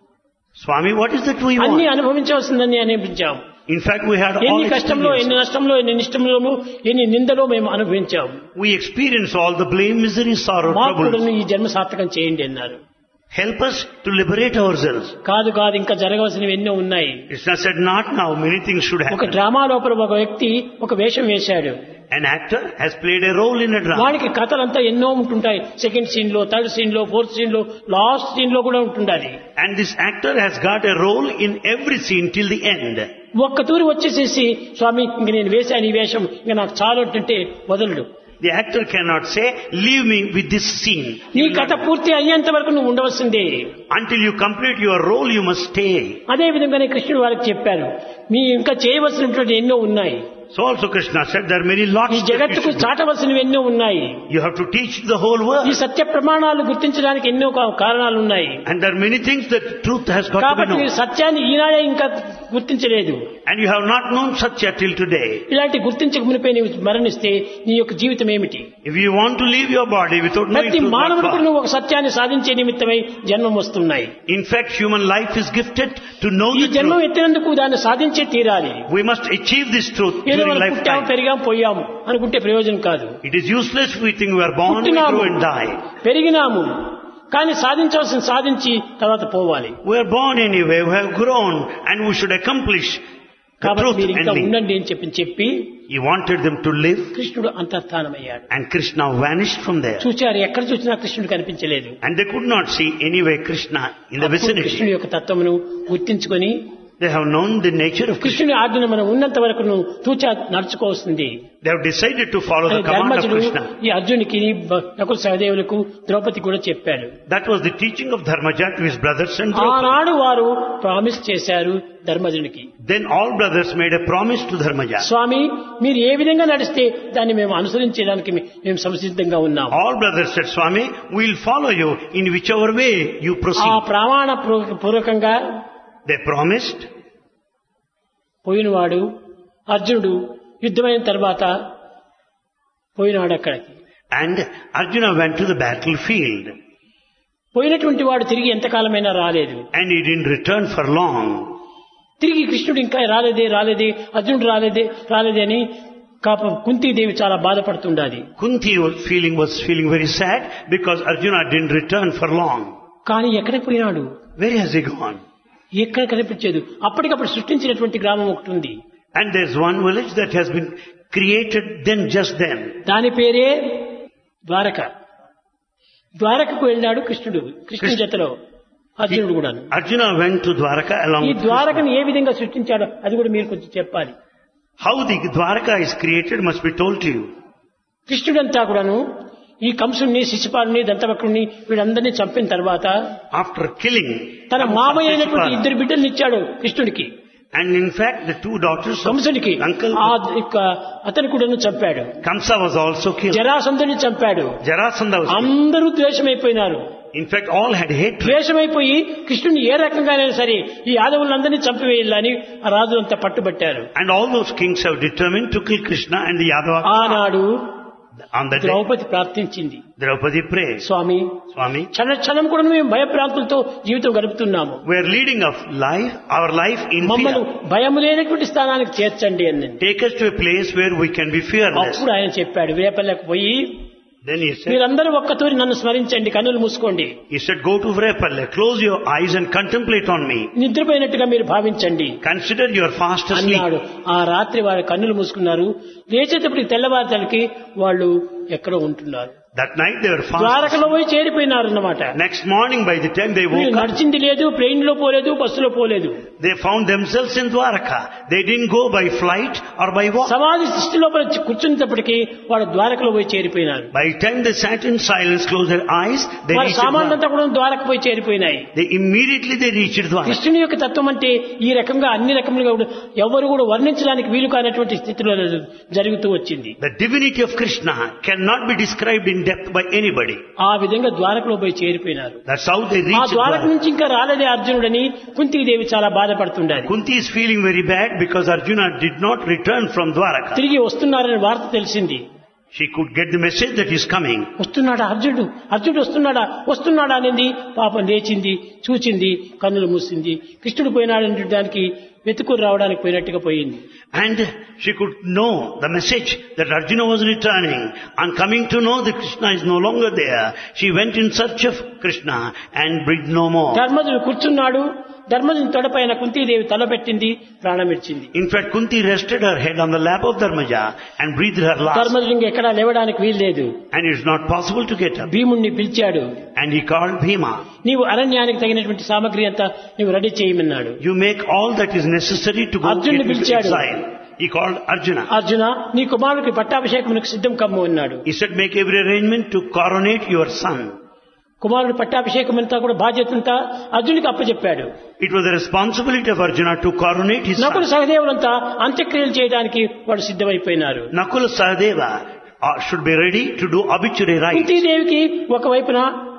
S2: Swami, what is that we
S1: అన్ని
S2: want?
S1: అనుభవించవలసిందని అనిపించాం
S2: In fact, we had all
S1: ఎన్ని కష్టంలో ఎన్ని
S2: experience.
S1: నష్టంలో ఎన్ని నిష్టంలో ఎన్ని నిందలో మేము అనుభవించాం
S2: We experience all the blame, misery, sorrow,
S1: మాకు కూడా
S2: troubles.
S1: ఈ జన్మ సార్థకం చేయండి అన్నారు
S2: Help us to liberate ourselves.
S1: కాదు కాదు ఇంకా జరగవలసినవి ఎన్నో ఉన్నాయి
S2: Krishna said, not now, many things should
S1: ఒక
S2: happen.
S1: డ్రామా లోపల ఒక వ్యక్తి ఒక వేషం వేశాడు
S2: An actor has played a role in a drama.
S1: వాడికి కథలంతా ఎన్నో ఉంటుంటాయి సెకండ్ సీన్ లో థర్డ్ సీన్ లో ఫోర్త్ సీన్ లో లాస్ట్ సీన్ లో కూడా ఉంటుండాలి
S2: And this actor has got a role in every scene till the end.
S1: ఒక్క తూరి వచ్చేసేసి స్వామి ఇంక నేను వేశాను ఈ వేషం ఇంక నాకు చాలు అంటుంటే వదలడు
S2: The actor cannot say, leave me with this scene.
S1: నీ కథ పూర్తి అయ్యేంత వరకు నువ్వు ఉండవలసిందే
S2: Until you complete your role, you must stay.
S1: అదే విధంగానే కృష్ణుడు వారికి చెప్పారు మీ ఇంకా చేయవలసినటువంటి ఎన్నో ఉన్నాయి
S2: So also Krishna said there are many lots
S1: ఈ
S2: that you
S1: జగత్తుకు
S2: should do.
S1: చాటవలసినవి ఎన్నో ఉన్నాయి
S2: You have to teach the whole
S1: ఈ
S2: world.
S1: సత్య ప్రమాణాలు గుర్తించడానికి ఎన్నో కా- కారణాలు ఉన్నాయి
S2: And there are many things that truth has got to be
S1: కాబట్టి మీరు
S2: known.
S1: సత్యాన్ని ఈనాడే ఇంకా గుర్తించలేదు
S2: And you have not known Satya till today.
S1: ఇలాంటి గుర్తించక మునిపై నీవు మరణిస్తే నీ యొక్క జీవితం ఏమిటి
S2: If you want to leave your body without knowing
S1: ప్రతి
S2: truth, what
S1: మానవుడికి
S2: for?
S1: నువ్వు ఒక సత్యాన్ని సాధించే నిమిత్తమై జన్మం వస్తున్నాయి
S2: In fact, human life is gifted to know
S1: ఈ
S2: the
S1: జన్మం
S2: truth.
S1: ఎత్తినందుకు దాన్ని సాధించే తీరాలి
S2: We must achieve this truth
S1: ఏదో
S2: during
S1: మనం పుట్టాం
S2: lifetime.
S1: పెరిగాం పోయాం అనుకుంటే ప్రయోజనం కాదు
S2: It is useless we think we are born, we
S1: పుట్టినాము
S2: grow and die.
S1: పెరిగినాము కానీ సాధించవలసిన సాధించి తర్వాత పోవాలి
S2: We are born anyway, we have grown and we should accomplish the
S1: కాబట్టి
S2: truth
S1: మీరు
S2: and
S1: ఇంకా
S2: live.
S1: ఉండండి అని చెప్పి చెప్పి
S2: He wanted them to live
S1: కృష్ణుడు అంతర్ధానమయ్యాడు
S2: and Krishna vanished from there.
S1: చూచారు ఎక్కడ చూసినా కృష్ణుడు కనిపించలేదు
S2: And they could not see anyway Krishna in the
S1: అప్పుడు కృష్ణుడి
S2: vicinity.
S1: యొక్క తత్వమును గుర్తించుకొని
S2: They have known the nature of Krishna.
S1: కృష్ణుని ఆజ్ఞను మనం ఉన్నంత వరకు నువ్వు తూచా నడుచుకోవాల్సింది
S2: They have decided to follow
S1: అని
S2: the command of
S1: ధర్మజుడు
S2: Krishna.
S1: ఈ అర్జునికి బ- నకుల సహదేవులకు ద్రౌపది కూడా చెప్పాడు
S2: That was the teaching of Dharmaja to his brothers and Draupadi.
S1: ఆనాడు వారు ప్రామిస్ చేశారు ధర్మజునికి
S2: Then all brothers made a promise to Dharmaja.
S1: స్వామి మీరు ఏ విధంగా నడిస్తే దాన్ని మేము అనుసరించడానికి మే- మేము సంసిద్ధంగా ఉన్నాం
S2: All brothers said, Swami, we'll follow you in whichever way you
S1: ఆ
S2: proceed.
S1: ప్రమాణ పూర్వక- పూర్వకంగా
S2: They promised.
S1: పోయినవాడు అర్జునుడు యుద్ధమైన తర్వాత పోయినాడు అక్కడికి
S2: And Arjuna went to the battlefield.
S1: పోయినటువంటి వాడు తిరిగి ఎంతకాలమైనా రాలేదు
S2: And he didn't return for long.
S1: తిరిగి కృష్ణుడు ఇంకా రాలేదే రాలేదే అర్జునుడు రాలేదే రాలేదే అని కాప కుంతీదేవి చాలా బాధపడుతుండాలి
S2: Kunti was feeling, was feeling very sad because Arjuna didn't return for long.
S1: కానీ ఎక్కడికి పోయినాడు
S2: Where has he gone?
S1: ఎక్కడ కనిపించలేదు అప్పటికప్పుడు సృష్టించినటువంటి గ్రామం ఒకటి ఉంది
S2: And there's one village that has been created then, just then.
S1: దాని పేరే ద్వారక ద్వారకకు వెళ్ళాడు కృష్ణుడు కృష్ణుడి జతలో అర్జునుడు కూడా
S2: Arjuna went to Dwaraka along
S1: ఈ
S2: with Krishna.
S1: ద్వారకను ఏ విధంగా సృష్టించాడో అది కూడా మీరు కొంచెం చెప్పాలి
S2: How the Dwaraka is created must be told to you.
S1: కృష్ణుడంతా కూడాను ఈ కంసుని శిశుపాలుని దంతవక్రుని వీళ్ళందరినీ చంపిన తర్వాత
S2: After killing
S1: తన
S2: Kamsa,
S1: మామయ్య అయినటువంటి
S2: Shishupala,
S1: ఇద్దరు బిడ్డల్ని ఇచ్చాడు కృష్ణుడికి
S2: and in fact the two daughters of
S1: కంసుడికి
S2: uncle
S1: ఆ యొక్క అతని కూడా చంపాడు
S2: Kamsa was also killed.
S1: జరాసంధుని చంపాడు
S2: Jarasandha was killed.
S1: అందరూ ద్వేషమైపోయినారు
S2: In fact, all had hatred.
S1: ద్వేషమైపోయి కృష్ణుని ఏ రకంగానైనా సరే ఈ యాదవులందరినీ చంపివేయాలని ఆ రాజు అంతా పట్టుబట్టారు
S2: And all those kings have determined to kill Krishna and the Yadava.
S1: ఆనాడు
S2: On that day,
S1: ద్రౌపది ప్రార్థించింది
S2: Draupadi prayed,
S1: స్వామి
S2: Swami,
S1: క్షణ క్షణం కూడా మేము భయభ్రాంతులతో జీవితం గడుపుతున్నాము
S2: we are leading of life, our life in
S1: మమ్మల్ని
S2: fear.
S1: భయం లేనటువంటి స్థానానికి చేర్చండి అని
S2: Take us to a place where we can be fearless.
S1: అప్పుడు ఆయన చెప్పాడు వేపల్లకు పోయి
S2: Then he said,
S1: మీరందరూ ఒక్కతూరి నన్ను స్మరించండి కన్నులు మూసుకోండి
S2: he said, go to Vrepalle, close your eyes and contemplate on me.
S1: నిద్రపోయినట్టుగా మీరు భావించండి
S2: Consider you are fast asleep.
S1: అన్నాడు ఆ రాత్రి వారు కన్నులు మూసుకున్నారు లేచేటప్పటికి తెల్లవారుతలకి వాళ్ళు ఎక్కడో ఉంటున్నారు
S2: That night they were fast.
S1: ద్వారకలో పోయి చేరిపోయినారు అన్నమాట
S2: Next morning by the time they woke up,
S1: నడిచింది లేదు ట్రైన్ లో పోలేదు బస్సులో పోలేదు
S2: they found themselves in Dwaraka. They didn't go by flight or by walk.
S1: సమాధి సృష్టి లోపల కూర్చున్నప్పటికీ వాళ్ళు ద్వారకలో పోయి చేరిపోయినారు
S2: By the time they sat in silence, closed their eyes, they
S1: వారి
S2: reached Dwaraka.
S1: సామాన్లంతా కూడా ద్వారక పోయి చేరిపోయినాయి
S2: They immediately they reached Dwaraka.
S1: కృష్ణుని యొక్క తత్వం అంటే ఈ రకంగా అన్ని రకములుగా కూడా ఎవరు కూడా వర్ణించడానికి వీలు కానటువంటి స్థితిలో జరుగుతూ వచ్చింది
S2: The divinity of Krishna cannot be described in depth by anybody.
S1: ఆ విధంగా ద్వారకలో పోయి చేరిపోయినారు
S2: That's how they
S1: ఆ
S2: reached
S1: ద్వారక
S2: Dwaraka.
S1: నుంచి ఇంకా రాలేదే అర్జునుడని కుంతీదేవి చాలా బాధపడుతుండాలి
S2: Kunti is feeling very bad because Arjuna did not return from Dwaraka.
S1: తిరిగి వస్తున్నారని వార్త తెలిసింది
S2: She could get the message that he's coming.
S1: వస్తున్నాడా అర్జునుడు అర్జునుడు వస్తున్నాడా వస్తున్నాడా అనేది పాపం లేచింది చూచింది కన్నులు మూసింది కృష్ణుడు పోయినాడు దానికి వెతుకుని రావడానికి పోయినట్టుగా పోయింది
S2: And she could know the message that Arjuna was returning. On coming to know that Krishna is no longer there, she went in search of Krishna and breathed no more.
S1: ధర్మజుడు కూర్చున్నాడు ధర్మజుని తొడపైన కుంతీదేవి తలపెట్టింది ప్రాణం ఇచ్చింది
S2: In fact, Kunti rested her head on the lap of Dharmaja and breathed her last.
S1: ధర్మజుడు ఇంకెక్కడా లేవడానికి వీల్లేదు
S2: And it's not possible to get up.
S1: భీముణ్ణి పిలిచాడు
S2: And he called Bhima.
S1: నీవు అరణ్యానికి తగినటువంటి సామగ్రి అంతా నీవు రెడీ చేయమన్నాడు
S2: You make all that is necessary to go
S1: Arjuna
S2: get into
S1: పిలిచాడు.
S2: exile. He called Arjuna.
S1: Arjuna నీ కుమారుడికి పట్టాభిషేకమునకు సిద్ధం కమ్ము అన్నాడు
S2: He said, make every arrangement to coronate your son.
S1: కుమారుడు పట్టాభిషేకం అంతా కూడా బాధ్యత అంతా అర్జునుడికి అప్పచెప్పాడు
S2: It was the responsibility of Arjuna to coronate his
S1: Nakula
S2: son.
S1: సహదేవులంతా అంత్యక్రియలు చేయడానికి వాడు సిద్ధమైపోయినారు
S2: Nakula Sahadeva uh, should be ready to do obituary rites.
S1: కుంతీదేవికి ఒకవైపున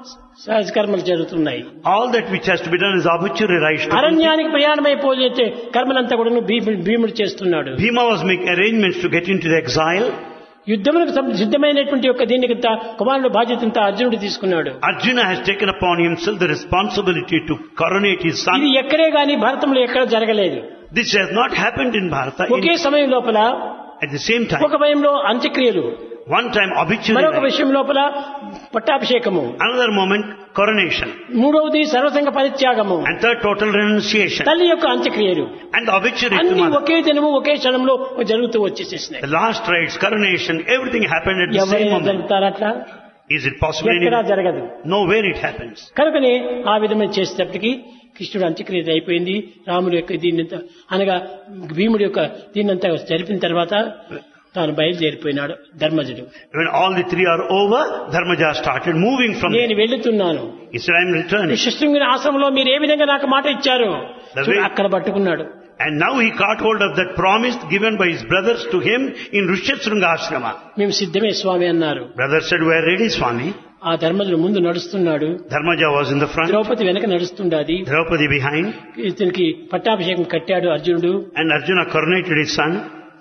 S1: సహజ కర్మలు జరుగుతున్నాయి
S2: All that which has to be done is obituary rites. to Kunti.
S1: అరణ్యానికి ప్రయాణమైపోతే కర్మలంతా కూడా భీముడు భీముడు చేస్తున్నాడు
S2: Bhima was making arrangements to get into the exile.
S1: యుద్ధములకు సం- సిద్ధమైనటువంటి యొక్క దీనికంతా కుమారుడు బాధ్యతంతా అర్జునుడు తీసుకున్నాడు
S2: Arjuna has taken upon himself the responsibility to coronate his
S1: ఇది
S2: son.
S1: ఎక్కడే గాని భారతంలో ఎక్కడ జరగలేదు
S2: This has not happened in Bharata.
S1: Okay
S2: In-
S1: సమయం లోపల
S2: at the same time,
S1: ఒక భయంలో అంత్యక్రియలు
S2: one time obituary
S1: మరొక
S2: rites.
S1: విషయం లోపల పట్టాభిషేకము
S2: Another moment, coronation.
S1: మూడవది సర్వసంగ పరిత్యాగము
S2: And third, total renunciation.
S1: తల్లి యొక్క అంత్యక్రియలు
S2: And the obituary to
S1: అన్ని
S2: mother.
S1: ఒకే దినము ఒకే క్షణంలో జరుగుతూ వచ్చేసేసినాయి
S2: The last rites, coronation, everything happened at the same
S1: ఎవరైనా
S2: moment.
S1: జరుగుతారట్లా
S2: Is it possible
S1: ఎక్కడా
S2: anywhere?
S1: జరగదు
S2: Nowhere it happens.
S1: కనుకనే ఆ విధమైన చేసేటప్పటికి కృష్ణుడు అంత్యక్రియ అయిపోయింది రాముడి యొక్క దీన్నంతా అనగా భీముడి యొక్క దీన్నంతా జరిపిన తర్వాత తాను బయలుదేరిపోయినాడు ధర్మజుడు
S2: When all the three are over, Dharmaja started moving from
S1: నేను
S2: there.
S1: వెళ్తున్నాను
S2: He said, I'm returning.
S1: శిశృంగిని ఆశ్రమంలో మీరు ఏ విధంగా నాకు మాట ఇచ్చారు చూడు, అక్కడ పట్టుకున్నాడు
S2: And now he caught hold of that promise given by his brothers to him in Rishyasringa ashrama.
S1: మేము సిద్ధమే స్వామి అన్నారు
S2: Brothers said, we are ready, Swami.
S1: ఆ ధర్మజుడు ముందు నడుస్తున్నాడు
S2: Dharmaja was in the front,
S1: Draupadi వెనక నడుస్తుండాది
S2: Draupadi behind,
S1: ఇతనికి పట్టాభిషేకం కట్టాడు అర్జునుడు
S2: and Arjuna coronated his son.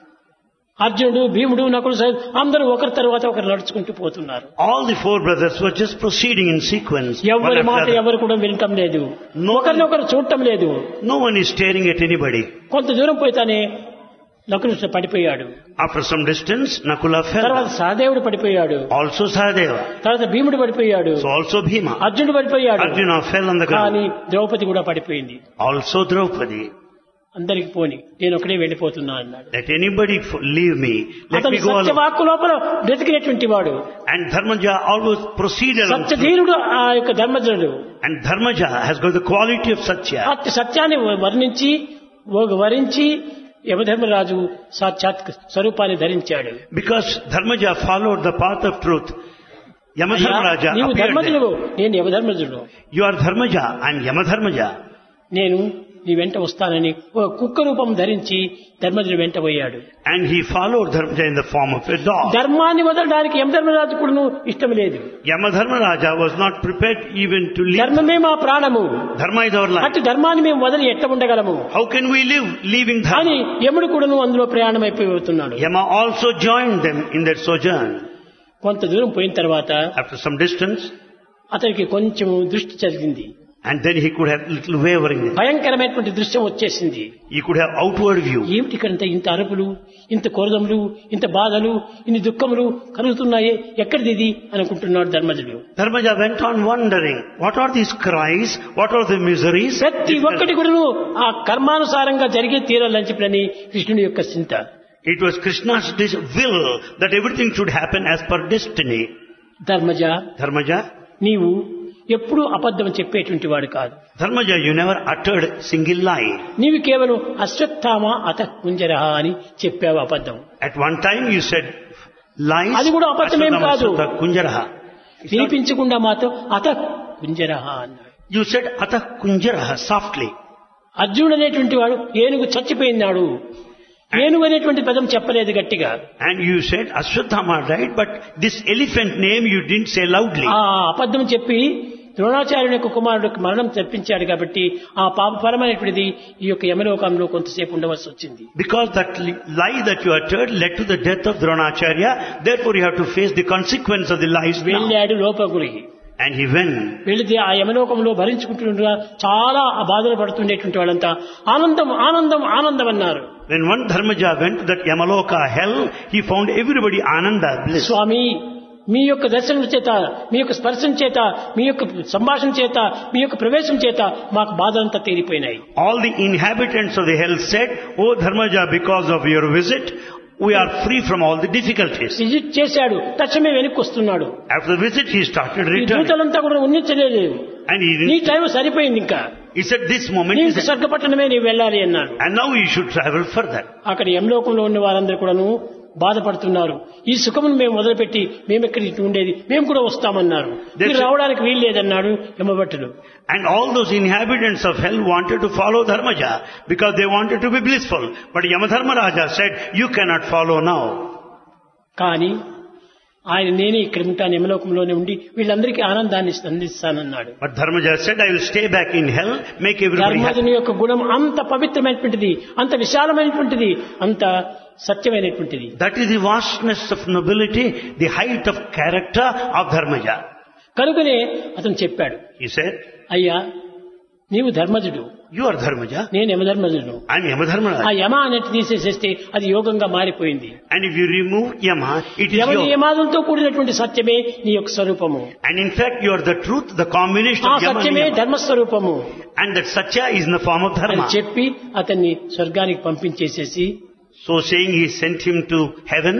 S1: అర్జునుడు భీముడు నకులు సహ- అందరూ ఒకరి తర్వాత ఒకరు నడుచుకుంటూ పోతున్నారు
S2: All the four brothers were just proceeding in sequence. one
S1: ఎవరి
S2: after
S1: మాట
S2: other.
S1: ఎవరు కూడా వినటం లేదు
S2: No.
S1: ఒకరినొకరు చూడటం లేదు
S2: No one is staring at anybody.
S1: కొంత దూరం పోయితానే నకులు పడిపోయాడు
S2: After some distance, Nakula
S1: తర్వాత
S2: fell.
S1: సహదేవుడు పడిపోయాడు
S2: Also Sahadeva.
S1: తర్వాత భీముడు పడిపోయాడు
S2: So also Bhima.
S1: అర్జునుడు పడిపోయాడు
S2: Arjuna fell on the
S1: కానీ
S2: ground.
S1: ద్రౌపది కూడా పడిపోయింది
S2: Also Draupadi.
S1: అందరికి పోని నేను ఒకడే వెళ్ళిపోతున్నా అన్నాడు
S2: Let anybody f- leave me. Let
S1: అతను
S2: me go alone.
S1: సత్యవాక్కు లోపల బ్రతికినటువంటి వాడు
S2: And Dharmaja always proceeded along.
S1: సత్యధీరుడు ఆ యొక్క ధర్మజనుడు
S2: And Dharmaja has got the quality of Satya.
S1: అట్టి సత్యాన్ని వర్ణించి ఓ- వరించి యమధర్మరాజు సాక్షాత్ స్వరూపాన్ని ధరించాడు
S2: Because Dharmaja followed the path of truth. Yamadharmaraja
S1: నీవు
S2: appeared
S1: ధర్మజుడు
S2: there.
S1: నేను యమధర్మజుడు
S2: You are Dharmaja, I am Yamadharmaja.
S1: నేను నీ వెంట వస్తానని ఓ కుక్క రూపం ధరించి ధర్మజుడు వెంట పోయాడు
S2: And he followed Dharmaja in the form of a dog.
S1: ధర్మాన్ని వదలడానికి యమధర్మరాజు కూడా ఇష్టం లేదు
S2: Yamadharmaraja was not prepared even to leave.
S1: ధర్మమే మా ప్రాణము
S2: Dharma is our life.
S1: అట్టి ధర్మాన్ని మేము వదిలి ఎట్ట ఉండగలము
S2: How can we live leaving
S1: అని
S2: Dharma?
S1: యముడు కూడాను అందులో ప్రయాణం అయిపోతున్నాడు
S2: Yama also joined them in their sojourn.
S1: కొంత దూరం పోయిన తర్వాత
S2: After some distance,
S1: అతనికి కొంచెం దృష్టి జరిగింది
S2: and then he could have little wavering.
S1: భయంకరమైనటువంటి దృశ్యం వచ్చేసింది
S2: He could have outward view.
S1: ఏమిటి ఇక్కడంత ఇంత అరుపులు ఇంత కోరదములు ఇంత బాధలు ఇన్ని దుఃఖములు కలుగుతున్నాయి ఎక్కడిది ఇది అనుకుంటున్నాడు ధర్మజుడు
S2: Dharmaja went on wondering, what are these cries? What are the miseries?
S1: ప్రతి ఒక్కటి కూడా ఆ కర్మానుసారంగా జరిగే తీరాలని చెప్పినని కృష్ణుడి యొక్క చింత
S2: It was Krishna's dis- will that everything should happen as per destiny.
S1: Dharmaja
S2: Dharmaja,
S1: నీవు ఎప్పుడూ అబద్ధం చెప్పేటువంటి వాడు కాదు
S2: Dharmaja, you never uttered single lie.
S1: నీవు కేవలం అశ్వత్థామ అత కుంజరహ అని చెప్పావు అబద్ధం
S2: At one time you said lies.
S1: అది కూడా అబద్ధమేం
S2: Ashwadama
S1: కాదు.
S2: Sutta Kunjaraha.
S1: వినిపించకుండా మాత్రం అత కుంజరహ అన్నాడు
S2: You said Atah Kunjaraha softly.
S1: అర్జునుడు అనేటువంటి వాడు ఏనుగు చచ్చిపోయినాడు ఏనుగు అనేటువంటి పదం చెప్పలేదు గట్టిగా
S2: And you said Ashwatthama died, but this elephant name you didn't say loudly.
S1: ఆ అబద్ధం చెప్పి ద్రోణాచార్యుని యొక్క కుమారుడికి మరణం తెప్పించాడు కాబట్టి ఆ పాపఫలమైనటువంటిది ఈ యొక్క యమలోకంలో కొంతసేపు ఉండవలసి వచ్చింది
S2: Because that li- lie that you uttered led to the death of Dronacharya, therefore you have to face the consequence of the lies now.
S1: వెళ్ళాడు లోపగుడికి
S2: And he went.
S1: వెళితే ఆ యమలోకంలో భరించుకుంటుండగా చాలా ఆ బాధలు పడుతుండేటువంటి వాళ్ళంతా ఆనందం ఆనందం ఆనందం అన్నారు
S2: When one Dharmaja went to that Yamaloka hell, he found everybody Ananda, bliss.
S1: స్వామి మీ యొక్క దర్శనం చేత మీ యొక్క స్పర్శం చేత మీ యొక్క సంభాషణ చేత మీ యొక్క ప్రవేశం చేత మాకు బాధలంతా తీరిపోయినాయి
S2: All the inhabitants of the hell said, Oh Dharmaja, because of your visit, we are free from all the difficulties.
S1: Visit చేశాడు తక్షణమే వెనక్కి వస్తున్నాడు
S2: After the visit, he started
S1: ఈ
S2: returning.
S1: దూతలంతా కూడా ఉన్నించలేదు
S2: And he,
S1: నీ
S2: didn't-
S1: టైం సరిపోయింది ఇంకా
S2: he said, this moment
S1: నీకు
S2: is...
S1: స్వర్గపట్టణమే నీవు వెళ్ళాలి అన్నారు
S2: And now you should travel further.
S1: అక్కడ యమలోకంలో ఉన్న వారందరూ కూడాను బాధపడుతున్నారు ఈ సుఖమును మేము మొదలుపెట్టి మేము ఎక్కడికి ఉండేది మేము కూడా వస్తామన్నారు మీరు రావడానికి వీలు లేదన్నాడు యమభట్టుడు
S2: And all those inhabitants of hell wanted to follow Dharmaja because they wanted to be blissful. But Yamadharmaraja said, you cannot follow now.
S1: కానీ ఆయన నేనే ఇక్కడ ఉంటాను యమలోకంలోనే ఉండి వీళ్ళందరికీ ఆనందాన్ని అందిస్తానన్నాడు
S2: But Dharmaja said, I will stay back in hell, make everybody happy.
S1: ధర్మజుని యొక్క గుణం అంత పవిత్రమైనటువంటిది అంత విశాలమైనటువంటిది అంత సత్యమైనటువంటిది
S2: That is the vastness of nobility, the height of character of Dharmaja.
S1: కనుకనే అతను చెప్పాడు
S2: He said,
S1: అయ్యా నీవు ధర్మజుడు
S2: you are Dharmaja,
S1: నేను యమధర్మజుడు
S2: I am
S1: ఆ
S2: Yamadharmaraja.
S1: యమ అనేది తీసేసేస్తే అది యోగంగా మారిపోయింది
S2: And if you remove Yama, it is
S1: Yama
S2: yoga.
S1: నియమాలతో కూడినటువంటి సత్యమే నీ యొక్క స్వరూపము
S2: And in fact, you are the truth, the combination
S1: ఆ
S2: of Yama and
S1: సత్యమే
S2: Yama.
S1: ధర్మస్వరూపము
S2: And that Satya is in the form of
S1: అని
S2: Dharma.
S1: చెప్పి అతన్ని స్వర్గానికి పంపించేసేసి
S2: So saying, he sent him to heaven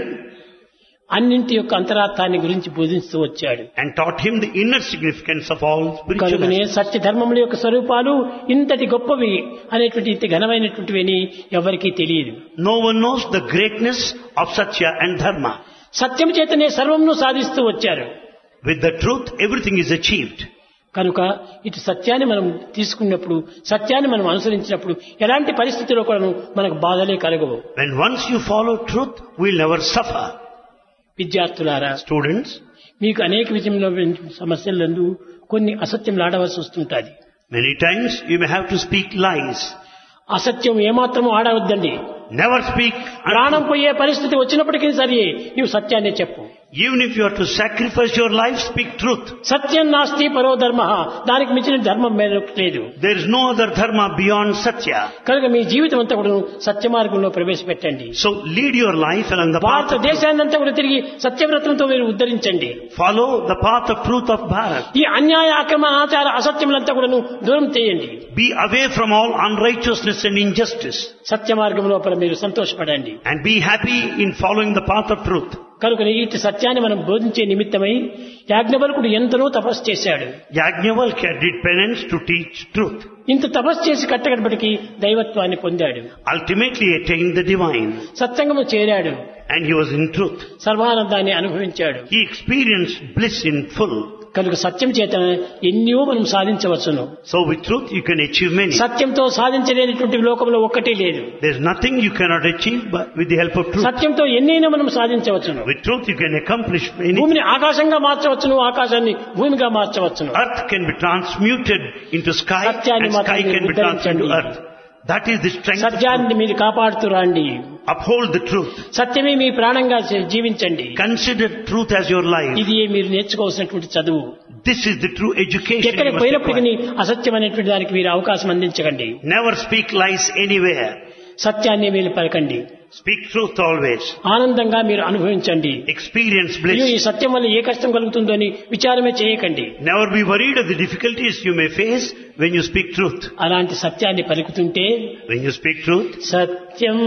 S1: అన్నింటి యొక్క అంతరార్థాన్ని గురించి బోధిస్తూ వచ్చాడు
S2: and taught him the inner significance of all spiritual
S1: కనుకనే
S2: aspects.
S1: సత్య ధర్మముల యొక్క స్వరూపాలు ఇంతటి గొప్పవి అనేటువంటి ఇంత ఘనమైనటువంటివి ఎవరికీ తెలియదు
S2: No one knows the greatness of Satya and Dharma.
S1: సత్యం చేతనే సర్వమును సాధిస్తూ వచ్చారు
S2: With the truth, everything is achieved.
S1: కనుక ఇటు సత్యాన్ని మనం తీసుకున్నప్పుడు సత్యాన్ని మనం అనుసరించినప్పుడు ఎలాంటి పరిస్థితుల్లో కూడా మనకు బాధలే కలగవు
S2: When once you follow truth, we'll never suffer.
S1: విద్యార్థులారా
S2: Students,
S1: మీకు అనేక విషయంలో సమస్యలందు కొన్ని అసత్యం ఆడవలసి వస్తుంటుంది
S2: many times you may have to speak lies.
S1: అసత్యం ఏమాత్రము ఆడవద్దండి
S2: Never speak.
S1: ప్రాణం పోయే పరిస్థితి వచ్చినప్పటికీ సరే నీవు సత్యాన్ని చెప్పు
S2: Even if you are to sacrifice your life, speak truth.
S1: సత్యం నాస్తి పరో ధర్మ దానికి మించిన ధర్మం మీద లేదు
S2: There is no other dharma beyond Satya.
S1: కనుక మీ జీవితం అంతా కూడా సత్య మార్గంలో ప్రవేశపెట్టండి
S2: So lead your life along the path of truth.
S1: భారతదేశాన్ని అంతా కూడా తిరిగి సత్యవ్రతంతో మీరు ఉద్ధరించండి
S2: Follow the path of truth of Bharat.
S1: ఈ అన్యాయ అక్రమ ఆచార అసత్యములంతా కూడా దూరం చేయండి
S2: Be away from all unrighteousness and injustice.
S1: సత్య మార్గం లోపల మీరు సంతోషపడండి
S2: And be happy in following the path of truth.
S1: కనుక ఇటు సత్యాన్ని మనం బోధించే నిమిత్తమై యాజ్ఞవల్కుడు ఎంతనో తపస్సు చేశాడు
S2: Yajnavalkya did penance to teach truth.
S1: ఇంత తపస్సు చేసి కట్టగడపటికి దైవత్వాన్ని పొందాడు
S2: Ultimately attained the divine.
S1: సత్సంగము చేరాడు
S2: And he was in truth.
S1: సర్వానందాన్ని అనుభవించాడు
S2: He experienced bliss in full.
S1: కనుక సత్యం చేత ఎన్నో మనం సాధించవచ్చును
S2: So with truth you can achieve many.
S1: సత్యంతో సాధించలేనటువంటి లోకంలో ఒక్కటి లేదు
S2: There's nothing you cannot achieve but with the help of truth.
S1: సత్యంతో ఎన్నైనా మనం సాధించవచ్చును
S2: With truth you can accomplish many.
S1: భూమిని ఆకాశంగా మార్చవచ్చును ఆకాశాన్ని భూమిగా మార్చవచ్చును
S2: Earth can be transmuted into sky
S1: సత్యాన్ని
S2: and sky
S1: మాత్రం
S2: can be transmuted to
S1: ఉద్ధరించండి.
S2: earth. That is the strength of truth.
S1: సత్యాన్ని మీరు కాపాడుతూ రండి
S2: Uphold the truth.
S1: సత్యమే మీ ప్రాణంగా జీ- జీవించండి
S2: Consider truth as your life.
S1: ఇది మీరు నేర్చుకోవాల్సినటువంటి చదువు
S2: This is the true education you
S1: ఎక్కడికి
S2: must
S1: పోయినప్పటికీ
S2: acquire.
S1: అసత్యం అనేటువంటి దానికి మీరు అవకాశం అందించకండి
S2: Never speak lies anywhere.
S1: సత్యాన్ని మీరు పలకండి
S2: Speak truth always.
S1: ఆనందంగా మీరు అనుభవించండి
S2: Experience
S1: అయ్యో ఈ
S2: bliss.
S1: సత్యం వల్ల ఏ కష్టం కలుగుతుందో అని విచారమే చేయకండి
S2: Never be worried of the difficulties you may face when you speak truth.
S1: అలాంటి సత్యాన్ని పలుకుతుంటే
S2: When you speak truth,
S1: సత్యం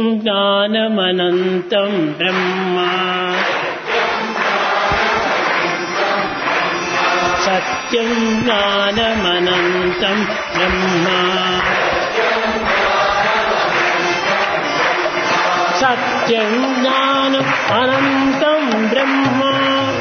S1: జ్ఞానమనంతం బ్రహ్మ సత్యం జ్ఞానమనంతం బ్రహ్మ సత్యం జ్ఞానం అనంతం బ్రహ్మ